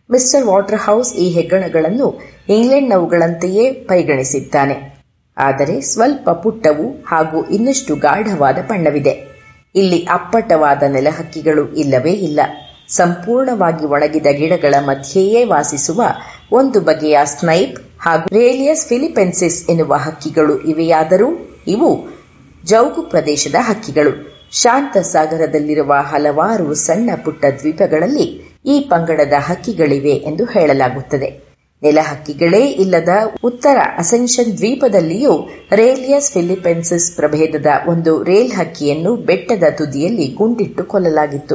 ಮಿಸ್ಟರ್ ವಾಟರ್ ಹೌಸ್ ಈ ಹೆಗ್ಗಣಗಳನ್ನು ಇಂಗ್ಲೆಂಡ್ನವುಗಳಂತೆಯೇ ಪರಿಗಣಿಸಿದ್ದಾನೆ ಆದರೆ ಸ್ವಲ್ಪ ಪುಟ್ಟವು ಹಾಗೂ ಇನ್ನಷ್ಟು ಗಾಢವಾದ ಬಣ್ಣವಿದೆ ಇಲ್ಲಿ ಅಪ್ಪಟವಾದ ನೆಲಹಕ್ಕಿಗಳು ಇಲ್ಲವೇ ಇಲ್ಲ ಸಂಪೂರ್ಣವಾಗಿ ಒಣಗಿದ ಗಿಡಗಳ ಮಧ್ಯೆಯೇ ವಾಸಿಸುವ ಒಂದು ಬಗೆಯ ಸ್ನೈಪ್ ಹಾಗೂ ರೇಲಿಯಸ್ ಫಿಲಿಪೆನ್ಸಿಸ್ ಎನ್ನುವ ಹಕ್ಕಿಗಳು ಇವೆಯಾದರೂ ಇವು ಜೌಗು ಪ್ರದೇಶದ ಹಕ್ಕಿಗಳು ಶಾಂತ ಸಾಗರದಲ್ಲಿರುವ ಹಲವಾರು ಸಣ್ಣ ಪುಟ್ಟ ದ್ವೀಪಗಳಲ್ಲಿ ಈ ಪಂಗಡದ ಹಕ್ಕಿಗಳಿವೆ ಎಂದು ಹೇಳಲಾಗುತ್ತದೆ ನೆಲಹಕ್ಕಿಗಳೇ ಇಲ್ಲದ ಉತ್ತರ ಅಸೆನ್ಷನ್ ದ್ವೀಪದಲ್ಲಿಯೂ ರೇಲಿಯಸ್ ಫಿಲಿಪೆನ್ಸಿಸ್ ಪ್ರಭೇದದ ಒಂದು ರೇಲ್ ಹಕ್ಕಿಯನ್ನು ಬೆಟ್ಟದ ತುದಿಯಲ್ಲಿ ಗುಂಡಿಟ್ಟು ಕೊಲ್ಲಲಾಗಿತ್ತು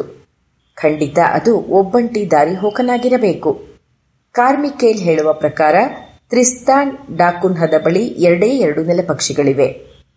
ಖಂಡಿತ ಅದು ಒಬ್ಬಂಟಿ ದಾರಿ ಹೋಕನಾಗಿರಬೇಕು ಕಾರ್ಮಿಕೇಲ್ ಹೇಳುವ ಪ್ರಕಾರ ತ್ರಿಸ್ತಾನ್ ಡಾಕುನ್ಹದ ಬಳಿ ಎರಡೇ ಎರಡು ನೆಲಪಕ್ಷಿಗಳಿವೆ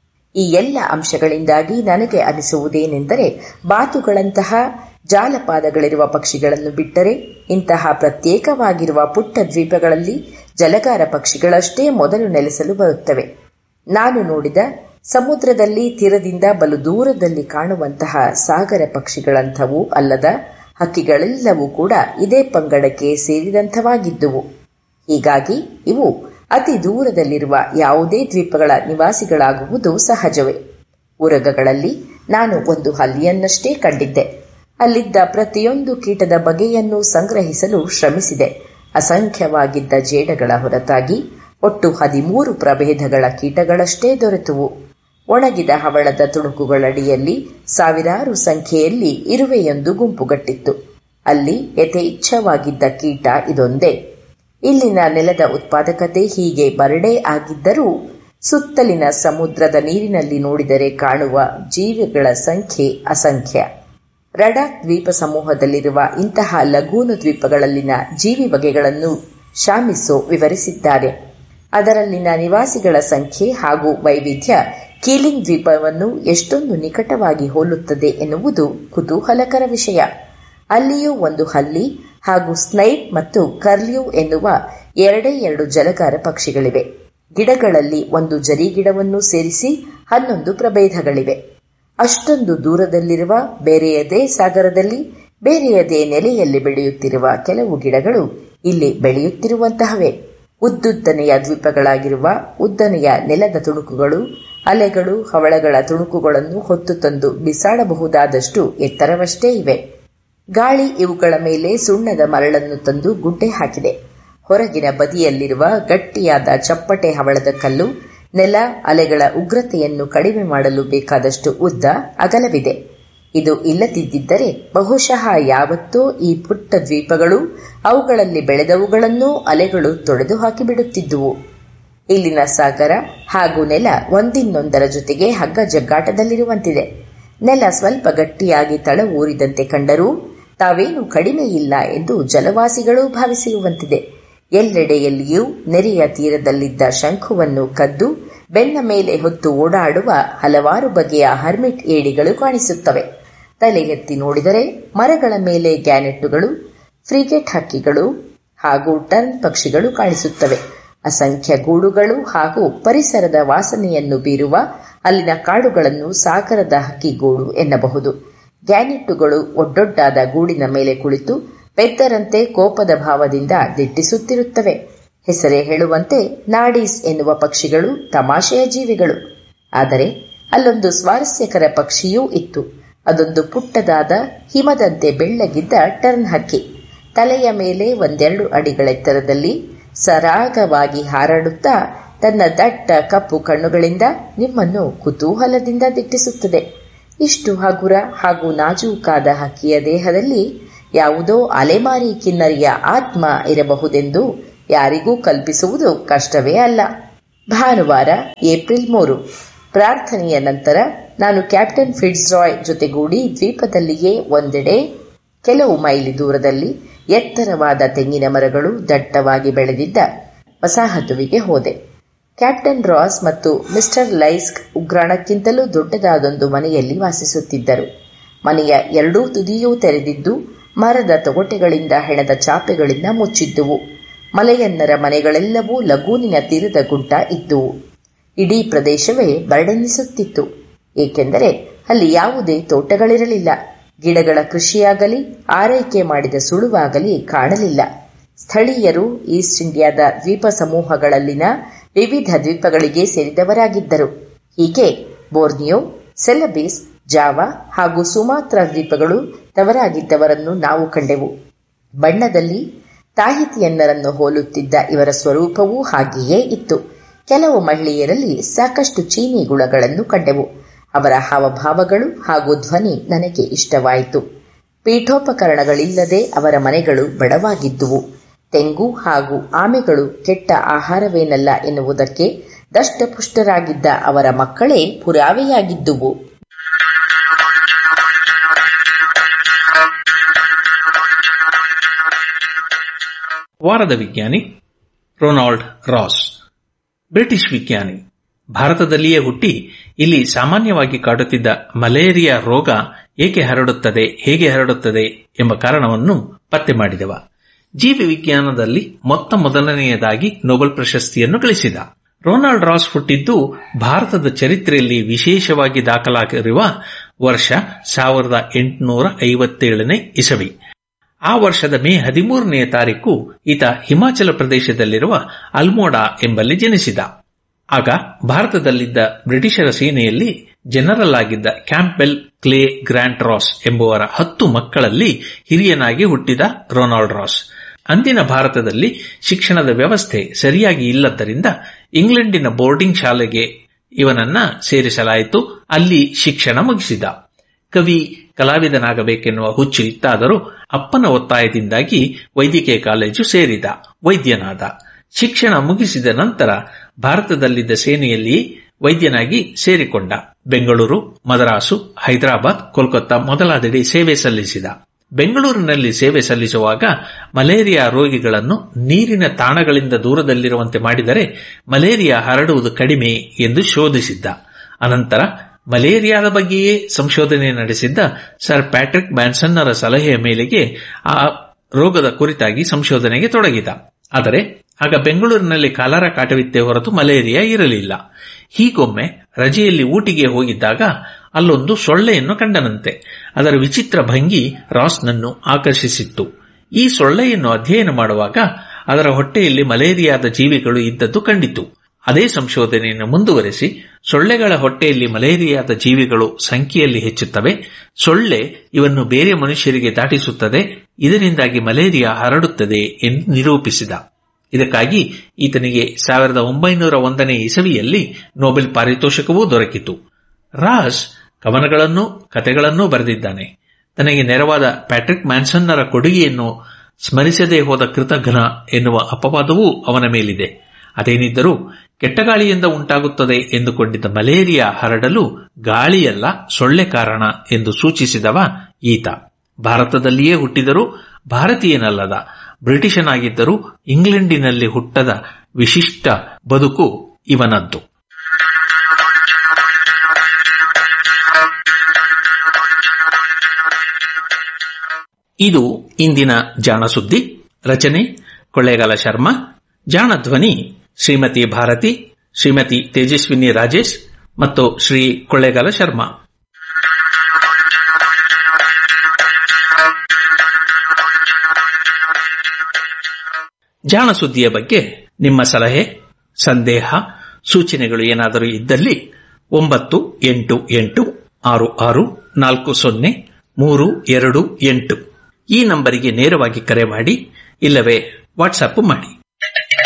ಈ ಎಲ್ಲ ಅಂಶಗಳಿಂದಾಗಿ ನನಗೆ ಅನಿಸುವುದೇನೆಂದರೆ ಬಾತುಗಳಂತಹ ಜಾಲಪಾದಗಳಿರುವ ಪಕ್ಷಿಗಳನ್ನು ಬಿಟ್ಟರೆ ಇಂತಹ ಪ್ರತ್ಯೇಕವಾಗಿರುವ ಪುಟ್ಟ ದ್ವೀಪಗಳಲ್ಲಿ ಜಲಗಾರ ಪಕ್ಷಿಗಳಷ್ಟೇ ಮೊದಲು ನೆಲೆಸಲು ಬರುತ್ತವೆ ನಾನು ನೋಡಿದ ಸಮುದ್ರದಲ್ಲಿ ತೀರದಿಂದ ಬಲು ದೂರದಲ್ಲಿ ಕಾಣುವಂತಹ ಸಾಗರ ಪಕ್ಷಿಗಳಂಥವೂ ಅಲ್ಲದ ಹಕ್ಕಿಗಳೆಲ್ಲವೂ ಕೂಡ ಇದೇ ಪಂಗಡಕ್ಕೆ ಸೇರಿದಂಥವಾಗಿದ್ದುವು ಹೀಗಾಗಿ ಇವು ಅತಿ ದೂರದಲ್ಲಿರುವ ಯಾವುದೇ ದ್ವೀಪಗಳ ನಿವಾಸಿಗಳಾಗುವುದು ಸಹಜವೇ ಉರಗಗಳಲ್ಲಿ ನಾನು ಒಂದು ಹಲ್ಲಿಯನ್ನಷ್ಟೇ ಕಂಡಿದ್ದೆ ಅಲ್ಲಿದ್ದ ಪ್ರತಿಯೊಂದು ಕೀಟದ ಬಗೆಯನ್ನು ಸಂಗ್ರಹಿಸಲು ಶ್ರಮಿಸಿದೆ ಅಸಂಖ್ಯವಾಗಿದ್ದ ಜೇಡಗಳ ಹೊರತಾಗಿ ಒಟ್ಟು ಹದಿಮೂರು ಪ್ರಭೇದಗಳ ಕೀಟಗಳಷ್ಟೇ ದೊರೆತುವು ಒಣಗಿದ ಹವಳದ ತುಣುಕುಗಳಡಿಯಲ್ಲಿ ಸಾವಿರಾರು ಸಂಖ್ಯೆಯಲ್ಲಿ ಇರುವೆಯೊಂದು ಗುಂಪುಗಟ್ಟಿತ್ತು ಅಲ್ಲಿ ಯಥೇಚ್ಛವಾಗಿದ್ದ ಕೀಟ ಇದೊಂದೇ ಇಲ್ಲಿನ ನೆಲದ ಉತ್ಪಾದಕತೆ ಹೀಗೆ ಬರಡೇ ಆಗಿದ್ದರೂ ಸುತ್ತಲಿನ ಸಮುದ್ರದ ನೀರಿನಲ್ಲಿ ನೋಡಿದರೆ ಕಾಣುವ ಜೀವಿಗಳ ಸಂಖ್ಯೆ ಅಸಂಖ್ಯ ರಡಾಕ್ ದ್ವೀಪ ಸಮೂಹದಲ್ಲಿರುವ ಇಂತಹ ಲಘೂನು ದ್ವೀಪಗಳಲ್ಲಿನ ಜೀವಿ ಬಗೆಗಳನ್ನು ಶಾಮಿಸೋ ವಿವರಿಸಿದ್ದಾರೆ ಅದರಲ್ಲಿನ ನಿವಾಸಿಗಳ ಸಂಖ್ಯೆ ಹಾಗೂ ವೈವಿಧ್ಯ ಕೀಲಿಂಗ್ ದ್ವೀಪವನ್ನು ಎಷ್ಟೊಂದು ನಿಕಟವಾಗಿ ಹೋಲುತ್ತದೆ ಎನ್ನುವುದು ಕುತೂಹಲಕರ ವಿಷಯ ಅಲ್ಲಿಯೂ ಒಂದು ಹಲ್ಲಿ ಹಾಗೂ ಸ್ನೈಪ್ ಮತ್ತು ಕರ್ಲ್ಯೂ ಎನ್ನುವ ಎರಡೇ ಎರಡು ಜಲಗಾರ ಪಕ್ಷಿಗಳಿವೆ ಗಿಡಗಳಲ್ಲಿ ಒಂದು ಜರಿಗಿಡವನ್ನು ಸೇರಿಸಿ ಹನ್ನೊಂದು ಪ್ರಭೇದಗಳಿವೆ ಅಷ್ಟೊಂದು ದೂರದಲ್ಲಿರುವ ಬೇರೆಯದೇ ಸಾಗರದಲ್ಲಿ ಬೇರೆಯದೇ ನೆಲೆಯಲ್ಲಿ ಬೆಳೆಯುತ್ತಿರುವ ಕೆಲವು ಗಿಡಗಳು ಇಲ್ಲಿ ಬೆಳೆಯುತ್ತಿರುವಂತಹವೇ ಉದ್ದುದ್ದನೆಯ ದ್ವೀಪಗಳಾಗಿರುವ ಉದ್ದನೆಯ ನೆಲದ ತುಣುಕುಗಳು ಅಲೆಗಳು ಹವಳಗಳ ತುಣುಕುಗಳನ್ನು ಹೊತ್ತು ತಂದು ಬಿಸಾಡಬಹುದಾದಷ್ಟು ಎತ್ತರವಷ್ಟೇ ಇವೆ ಗಾಳಿ ಇವುಗಳ ಮೇಲೆ ಸುಣ್ಣದ ಮರಳನ್ನು ತಂದು ಗುಡ್ಡೆ ಹಾಕಿದೆ ಹೊರಗಿನ ಬದಿಯಲ್ಲಿರುವ ಗಟ್ಟಿಯಾದ ಚಪ್ಪಟೆ ಹವಳದ ಕಲ್ಲು ನೆಲ ಅಲೆಗಳ ಉಗ್ರತೆಯನ್ನು ಕಡಿಮೆ ಮಾಡಲು ಬೇಕಾದಷ್ಟು ಉದ್ದ ಅಗಲವಿದೆ ಇದು ಇಲ್ಲದಿದ್ದರೆ ಬಹುಶಃ ಯಾವತ್ತೋ ಈ ಪುಟ್ಟ ದ್ವೀಪಗಳು ಅವುಗಳಲ್ಲಿ ಬೆಳೆದವುಗಳನ್ನೂ ಅಲೆಗಳು ತೊಡೆದು ಹಾಕಿಬಿಡುತ್ತಿದ್ದುವು ಇಲ್ಲಿನ ಸಾಗರ ಹಾಗೂ ನೆಲ ಒಂದಿನ್ನೊಂದರ ಜೊತೆಗೆ ಹಗ್ಗ ಜಗ್ಗಾಟದಲ್ಲಿರುವಂತಿದೆ ನೆಲ ಸ್ವಲ್ಪ ಗಟ್ಟಿಯಾಗಿ ತಳ ಊರಿದಂತೆ ಕಂಡರೂ ತಾವೇನು ಕಡಿಮೆ ಇಲ್ಲ ಎಂದು ಜಲವಾಸಿಗಳು ಭಾವಿಸಿರುವಂತಿದೆ ಎಲ್ಲೆಡೆಯಲ್ಲಿಯೂ ನೆರೆಯ ತೀರದಲ್ಲಿದ್ದ ಶಂಖುವನ್ನು ಕದ್ದು ಬೆನ್ನ ಮೇಲೆ ಹೊತ್ತು ಓಡಾಡುವ ಹಲವಾರು ಬಗೆಯ ಹರ್ಮಿಟ್ ಏಡಿಗಳು ಕಾಣಿಸುತ್ತವೆ ತಲೆ ಎತ್ತಿ ನೋಡಿದರೆ ಮರಗಳ ಮೇಲೆ ಗ್ಯಾನೆಟ್ಟುಗಳು ಫ್ರಿಗೇಟ್ ಹಕ್ಕಿಗಳು ಹಾಗೂ ಟರ್ನ್ ಪಕ್ಷಿಗಳು ಕಾಣಿಸುತ್ತವೆ ಅಸಂಖ್ಯ ಗೂಡುಗಳು ಹಾಗೂ ಪರಿಸರದ ವಾಸನೆಯನ್ನು ಬೀರುವ ಅಲ್ಲಿನ ಕಾಡುಗಳನ್ನು ಸಾಗರದ ಹಕ್ಕಿಗೂಡು ಎನ್ನಬಹುದು ಗ್ಯಾನೆಟ್ಟುಗಳು ಒಡ್ಡೊಡ್ಡಾದ ಗೂಡಿನ ಮೇಲೆ ಕುಳಿತು ಪೆದ್ದರಂತೆ ಕೋಪದ ಭಾವದಿಂದ ದಿಟ್ಟಿಸುತ್ತಿರುತ್ತವೆ ಹೆಸರೇ ಹೇಳುವಂತೆ ನಾಡೀಸ್ ಎನ್ನುವ ಪಕ್ಷಿಗಳು ತಮಾಷೆಯ ಜೀವಿಗಳು ಆದರೆ ಅಲ್ಲೊಂದು ಸ್ವಾರಸ್ಯಕರ ಪಕ್ಷಿಯೂ ಇತ್ತು ಅದೊಂದು ಪುಟ್ಟದಾದ ಹಿಮದಂತೆ ಬೆಳ್ಳಗಿದ್ದ ಟರ್ನ್ ಹಕ್ಕಿ ತಲೆಯ ಮೇಲೆ ಒಂದೆರಡು ಅಡಿಗಳೆತ್ತರದಲ್ಲಿ ಸರಾಗವಾಗಿ ಹಾರಾಡುತ್ತಾ ತನ್ನ ದಟ್ಟ ಕಪ್ಪು ಕಣ್ಣುಗಳಿಂದ ನಿಮ್ಮನ್ನು ಕುತೂಹಲದಿಂದ ದಿಟ್ಟಿಸುತ್ತದೆ ಇಷ್ಟು ಹಗುರ ಹಾಗೂ ನಾಜೂಕಾದ ಹಕ್ಕಿಯ ದೇಹದಲ್ಲಿ ಯಾವುದೋ ಅಲೆಮಾರಿ ಕಿನ್ನರಿಯ ಆತ್ಮ ಇರಬಹುದೆಂದು ಯಾರಿಗೂ ಕಲ್ಪಿಸುವುದು ಕಷ್ಟವೇ ಅಲ್ಲ ಭಾನುವಾರ ಏಪ್ರಿಲ್ ಮೂರು ಪ್ರಾರ್ಥನೆಯ ನಂತರ ನಾನು ಕ್ಯಾಪ್ಟನ್ ಫಿಟ್ಸ್ ರಾಯ್ ಜೊತೆಗೂಡಿ ದ್ವೀಪದಲ್ಲಿಯೇ ಒಂದೆಡೆ ಕೆಲವು ಮೈಲಿ ದೂರದಲ್ಲಿ ಎತ್ತರವಾದ ತೆಂಗಿನ ಮರಗಳು ದಟ್ಟವಾಗಿ ಬೆಳೆದಿದ್ದ ವಸಾಹತುವಿಗೆ ಹೋದೆ ಕ್ಯಾಪ್ಟನ್ ರಾಸ್ ಮತ್ತು ಮಿಸ್ಟರ್ ಲೈಸ್ಕ್ ಉಗ್ರಾಣಕ್ಕಿಂತಲೂ ದೊಡ್ಡದಾದೊಂದು ಮನೆಯಲ್ಲಿ ವಾಸಿಸುತ್ತಿದ್ದರು ಮನೆಯ ಎರಡೂ ತುದಿಯೂ ತೆರೆದಿದ್ದು ಮರದ ತೊಗಟೆಗಳಿಂದ ಹೆಣದ ಚಾಪೆಗಳಿಂದ ಮುಚ್ಚಿದ್ದುವು ಮಲೆಯನ್ನರ ಮನೆಗಳೆಲ್ಲವೂ ಲಗೂನಿನ ತೀರದ ಗುಡ್ಡ ಇದ್ದುವು ಇಡೀ ಪ್ರದೇಶವೇ ಬರಡೆನ್ನಿಸುತ್ತಿತ್ತು ಏಕೆಂದರೆ ಅಲ್ಲಿ ಯಾವುದೇ ತೋಟಗಳಿರಲಿಲ್ಲ ಗಿಡಗಳ ಕೃಷಿಯಾಗಲಿ ಆರೈಕೆ ಮಾಡಿದ ಸುಳುವಾಗಲಿ ಕಾಣಲಿಲ್ಲ ಸ್ಥಳೀಯರು ಈಸ್ಟ್ ಇಂಡಿಯಾದ ದ್ವೀಪ ಸಮೂಹಗಳಲ್ಲಿನ ವಿವಿಧ ದ್ವೀಪಗಳಿಗೆ ಸೇರಿದವರಾಗಿದ್ದರು ಹೀಗೆ ಬೋರ್ನಿಯೋ ಸೆಲಬೀಸ್ ಜಾವಾ ಹಾಗೂ ಸುಮಾತ್ರ ದ್ವೀಪಗಳು ತವರಾಗಿದ್ದವರನ್ನು ನಾವು ಕಂಡೆವು ಬಣ್ಣದಲ್ಲಿ ತಾಹಿತಿಯನ್ನರನ್ನು ಹೋಲುತ್ತಿದ್ದ ಇವರ ಸ್ವರೂಪವೂ ಹಾಗೆಯೇ ಇತ್ತು ಕೆಲವು ಮಹಿಳೆಯರಲ್ಲಿ ಸಾಕಷ್ಟು ಚೀನಿ ಗುಣಗಳನ್ನು ಕಂಡೆವು ಅವರ ಹಾವಭಾವಗಳು ಹಾಗೂ ಧ್ವನಿ ನನಗೆ ಇಷ್ಟವಾಯಿತು ಪೀಠೋಪಕರಣಗಳಿಲ್ಲದೆ ಅವರ ಮನೆಗಳು ಬಡವಾಗಿದ್ದುವು ತೆಂಗು ಹಾಗೂ ಆಮೆಗಳು ಕೆಟ್ಟ ಆಹಾರವೇನಲ್ಲ ಎನ್ನುವುದಕ್ಕೆ ದಷ್ಟಪುಷ್ಟರಾಗಿದ್ದ ಅವರ ಮಕ್ಕಳೇ ಪುರಾವೆಯಾಗಿದ್ದುವು ವಾರದ ವಿಜ್ಞಾನಿ ರೊನಾಲ್ಡ್ ರಾಸ್ ಬ್ರಿಟಿಷ್ ವಿಜ್ಞಾನಿ ಭಾರತದಲ್ಲಿಯೇ ಹುಟ್ಟಿ ಇಲ್ಲಿ ಸಾಮಾನ್ಯವಾಗಿ ಕಾಡುತ್ತಿದ್ದ ಮಲೇರಿಯಾ ರೋಗ ಏಕೆ ಹರಡುತ್ತದೆ ಹೇಗೆ ಹರಡುತ್ತದೆ ಎಂಬ ಕಾರಣವನ್ನು ಪತ್ತೆ ಮಾಡಿದವ ಜೀವಿ ವಿಜ್ಞಾನದಲ್ಲಿ ಮೊತ್ತ ಮೊದಲನೆಯದಾಗಿ ನೊಬೆಲ್ ಪ್ರಶಸ್ತಿಯನ್ನು ಗಳಿಸಿದ ರೊನಾಲ್ಡ್ ರಾಸ್ ಹುಟ್ಟಿದ್ದು ಭಾರತದ ಚರಿತ್ರೆಯಲ್ಲಿ ವಿಶೇಷವಾಗಿ ದಾಖಲಾಗಿರುವ ವರ್ಷ ಸಾವಿರದ ಎಂಟುನೂರ ಐವತ್ತೇಳನೇ ಇಸವಿ ಆ ವರ್ಷದ ಮೇ ಹದಿಮೂರನೆಯ ತಾರೀಕು ಈತ ಹಿಮಾಚಲ ಪ್ರದೇಶದಲ್ಲಿರುವ ಅಲ್ಮೋಡಾ ಎಂಬಲ್ಲಿ ಜನಿಸಿದ ಆಗ ಭಾರತದಲ್ಲಿದ್ದ ಬ್ರಿಟಿಷರ ಸೇನೆಯಲ್ಲಿ ಜನರಲ್ ಆಗಿದ್ದ ಕ್ಯಾಂಪೆಲ್ ಕ್ಲೇ ಗ್ರ್ಯಾಂಟ್ ರಾಸ್ ಎಂಬುವರ ಹತ್ತು ಮಕ್ಕಳಲ್ಲಿ ಹಿರಿಯನಾಗಿ ಹುಟ್ಟಿದ ರೊನಾಲ್ಡ್ ರಾಸ್ ಅಂದಿನ ಭಾರತದಲ್ಲಿ ಶಿಕ್ಷಣದ ವ್ಯವಸ್ಥೆ ಸರಿಯಾಗಿ ಇಲ್ಲದ್ದರಿಂದ ಇಂಗ್ಲೆಂಡಿನ ಬೋರ್ಡಿಂಗ್ ಶಾಲೆಗೆ ಇವನನ್ನ ಸೇರಿಸಲಾಯಿತು ಅಲ್ಲಿ ಶಿಕ್ಷಣ ಮುಗಿಸಿದ ಕವಿ ಕಲಾವಿದನಾಗಬೇಕೆನ್ನುವ ಹುಚ್ಚು ಇತ್ತಾದರೂ ಅಪ್ಪನ ಒತ್ತಾಯದಿಂದಾಗಿ ವೈದ್ಯಕೀಯ ಕಾಲೇಜು ಸೇರಿದ ವೈದ್ಯನಾದ ಶಿಕ್ಷಣ ಮುಗಿಸಿದ ನಂತರ ಭಾರತದಲ್ಲಿದ್ದ ಸೇನೆಯಲ್ಲಿ ವೈದ್ಯನಾಗಿ ಸೇರಿಕೊಂಡ ಬೆಂಗಳೂರು ಮದರಾಸು ಹೈದರಾಬಾದ್ ಕೋಲ್ಕತ್ತಾ ಮೊದಲಾದೆಡೆ ಸೇವೆ ಸಲ್ಲಿಸಿದ ಬೆಂಗಳೂರಿನಲ್ಲಿ ಸೇವೆ ಸಲ್ಲಿಸುವಾಗ ಮಲೇರಿಯಾ ರೋಗಿಗಳನ್ನು ನೀರಿನ ತಾಣಗಳಿಂದ ದೂರದಲ್ಲಿರುವಂತೆ ಮಾಡಿದರೆ ಮಲೇರಿಯಾ ಹರಡುವುದು ಕಡಿಮೆ ಎಂದು ಶೋಧಿಸಿದ್ದ ಅನಂತರ ಮಲೇರಿಯಾದ ಬಗ್ಗೆಯೇ ಸಂಶೋಧನೆ ನಡೆಸಿದ್ದ ಸರ್ ಪ್ಯಾಟ್ರಿಕ್ ಬ್ಯಾನ್ಸನ್ನರ ಸಲಹೆಯ ಮೇಲೆಗೆ ಆ ರೋಗದ ಕುರಿತಾಗಿ ಸಂಶೋಧನೆಗೆ ತೊಡಗಿದ ಆದರೆ ಆಗ ಬೆಂಗಳೂರಿನಲ್ಲಿ ಕಾಲರ ಕಾಟವಿತ್ತೇ ಹೊರತು ಮಲೇರಿಯಾ ಇರಲಿಲ್ಲ ಹೀಗೊಮ್ಮೆ ರಜೆಯಲ್ಲಿ ಊಟಿಗೆ ಹೋಗಿದ್ದಾಗ ಅಲ್ಲೊಂದು ಸೊಳ್ಳೆಯನ್ನು ಕಂಡನಂತೆ ಅದರ ವಿಚಿತ್ರ ಭಂಗಿ ರಾಸ್ನನ್ನು ಆಕರ್ಷಿಸಿತ್ತು ಈ ಸೊಳ್ಳೆಯನ್ನು ಅಧ್ಯಯನ ಮಾಡುವಾಗ ಅದರ ಹೊಟ್ಟೆಯಲ್ಲಿ ಮಲೇರಿಯಾದ ಜೀವಿಗಳು ಇದ್ದದ್ದು ಕಂಡಿತು ಅದೇ ಸಂಶೋಧನೆಯನ್ನು ಮುಂದುವರೆಸಿ ಸೊಳ್ಳೆಗಳ ಹೊಟ್ಟೆಯಲ್ಲಿ ಮಲೇರಿಯಾದ ಜೀವಿಗಳು ಸಂಖ್ಯೆಯಲ್ಲಿ ಹೆಚ್ಚುತ್ತವೆ ಸೊಳ್ಳೆ ಇವನ್ನು ಬೇರೆ ಮನುಷ್ಯರಿಗೆ ದಾಟಿಸುತ್ತದೆ ಇದರಿಂದಾಗಿ ಮಲೇರಿಯಾ ಹರಡುತ್ತದೆ ಎಂದು ನಿರೂಪಿಸಿದ ಇದಕ್ಕಾಗಿ ಈತನಿಗೆ ಸಾವಿರದ ಒಂಬೈನೂರ ಒಂದನೇ ಇಸವಿಯಲ್ಲಿ ನೊಬೆಲ್ ಪಾರಿತೋಷಕವೂ ದೊರಕಿತು ರಾಸ್ ಕವನಗಳನ್ನೂ ಕತೆಗಳನ್ನೂ ಬರೆದಿದ್ದಾನೆ ತನಗೆ ನೆರವಾದ ಪ್ಯಾಟ್ರಿಕ್ ಮ್ಯಾನ್ಸನ್ನರ ಕೊಡುಗೆಯನ್ನು ಸ್ಮರಿಸದೇ ಹೋದ ಕೃತಘ್ನ ಎನ್ನುವ ಅಪವಾದವೂ ಅವನ ಮೇಲಿದೆ ಅದೇನಿದ್ದರೂ ಕೆಟ್ಟ ಗಾಳಿಯಿಂದ ಉಂಟಾಗುತ್ತದೆ ಎಂದುಕೊಂಡಿದ್ದ ಮಲೇರಿಯಾ ಹರಡಲು ಗಾಳಿಯಲ್ಲ ಸೊಳ್ಳೆ ಕಾರಣ ಎಂದು ಸೂಚಿಸಿದವ ಈತ ಭಾರತದಲ್ಲಿಯೇ ಹುಟ್ಟಿದರೂ ಭಾರತೀಯನಲ್ಲದ ಬ್ರಿಟಿಷನಾಗಿದ್ದರೂ ಇಂಗ್ಲೆಂಡಿನಲ್ಲಿ ಹುಟ್ಟದ ವಿಶಿಷ್ಟ ಬದುಕು ಇವನದ್ದು ಇದು ಇಂದಿನ ಜಾಣ ಸುದ್ದಿ ರಚನೆ ಕೊಳ್ಳೇಗಾಲ ಶರ್ಮಾ ಜಾಣ ಧ್ವನಿ ಶ್ರೀಮತಿ ಭಾರತಿ ಶ್ರೀಮತಿ ತೇಜಸ್ವಿನಿ ರಾಜೇಶ್ ಮತ್ತು ಶ್ರೀ ಕೊಳ್ಳೇಗಾಲ ಶರ್ಮಾ ಜಾಣ ಸುದ್ದಿಯ ಬಗ್ಗೆ ನಿಮ್ಮ ಸಲಹೆ ಸಂದೇಹ ಸೂಚನೆಗಳು ಏನಾದರೂ ಇದ್ದಲ್ಲಿ ಒಂಬತ್ತು ಎಂಟು ಎಂಟು ಆರು ಆರು ನಾಲ್ಕು ಸೊನ್ನೆ ಮೂರು ಎರಡು ಎಂಟು ಈ ನಂಬರಿಗೆ ನೇರವಾಗಿ ಕರೆ ಮಾಡಿ ಇಲ್ಲವೇ ವಾಟ್ಸಪ್ ಮಾಡಿ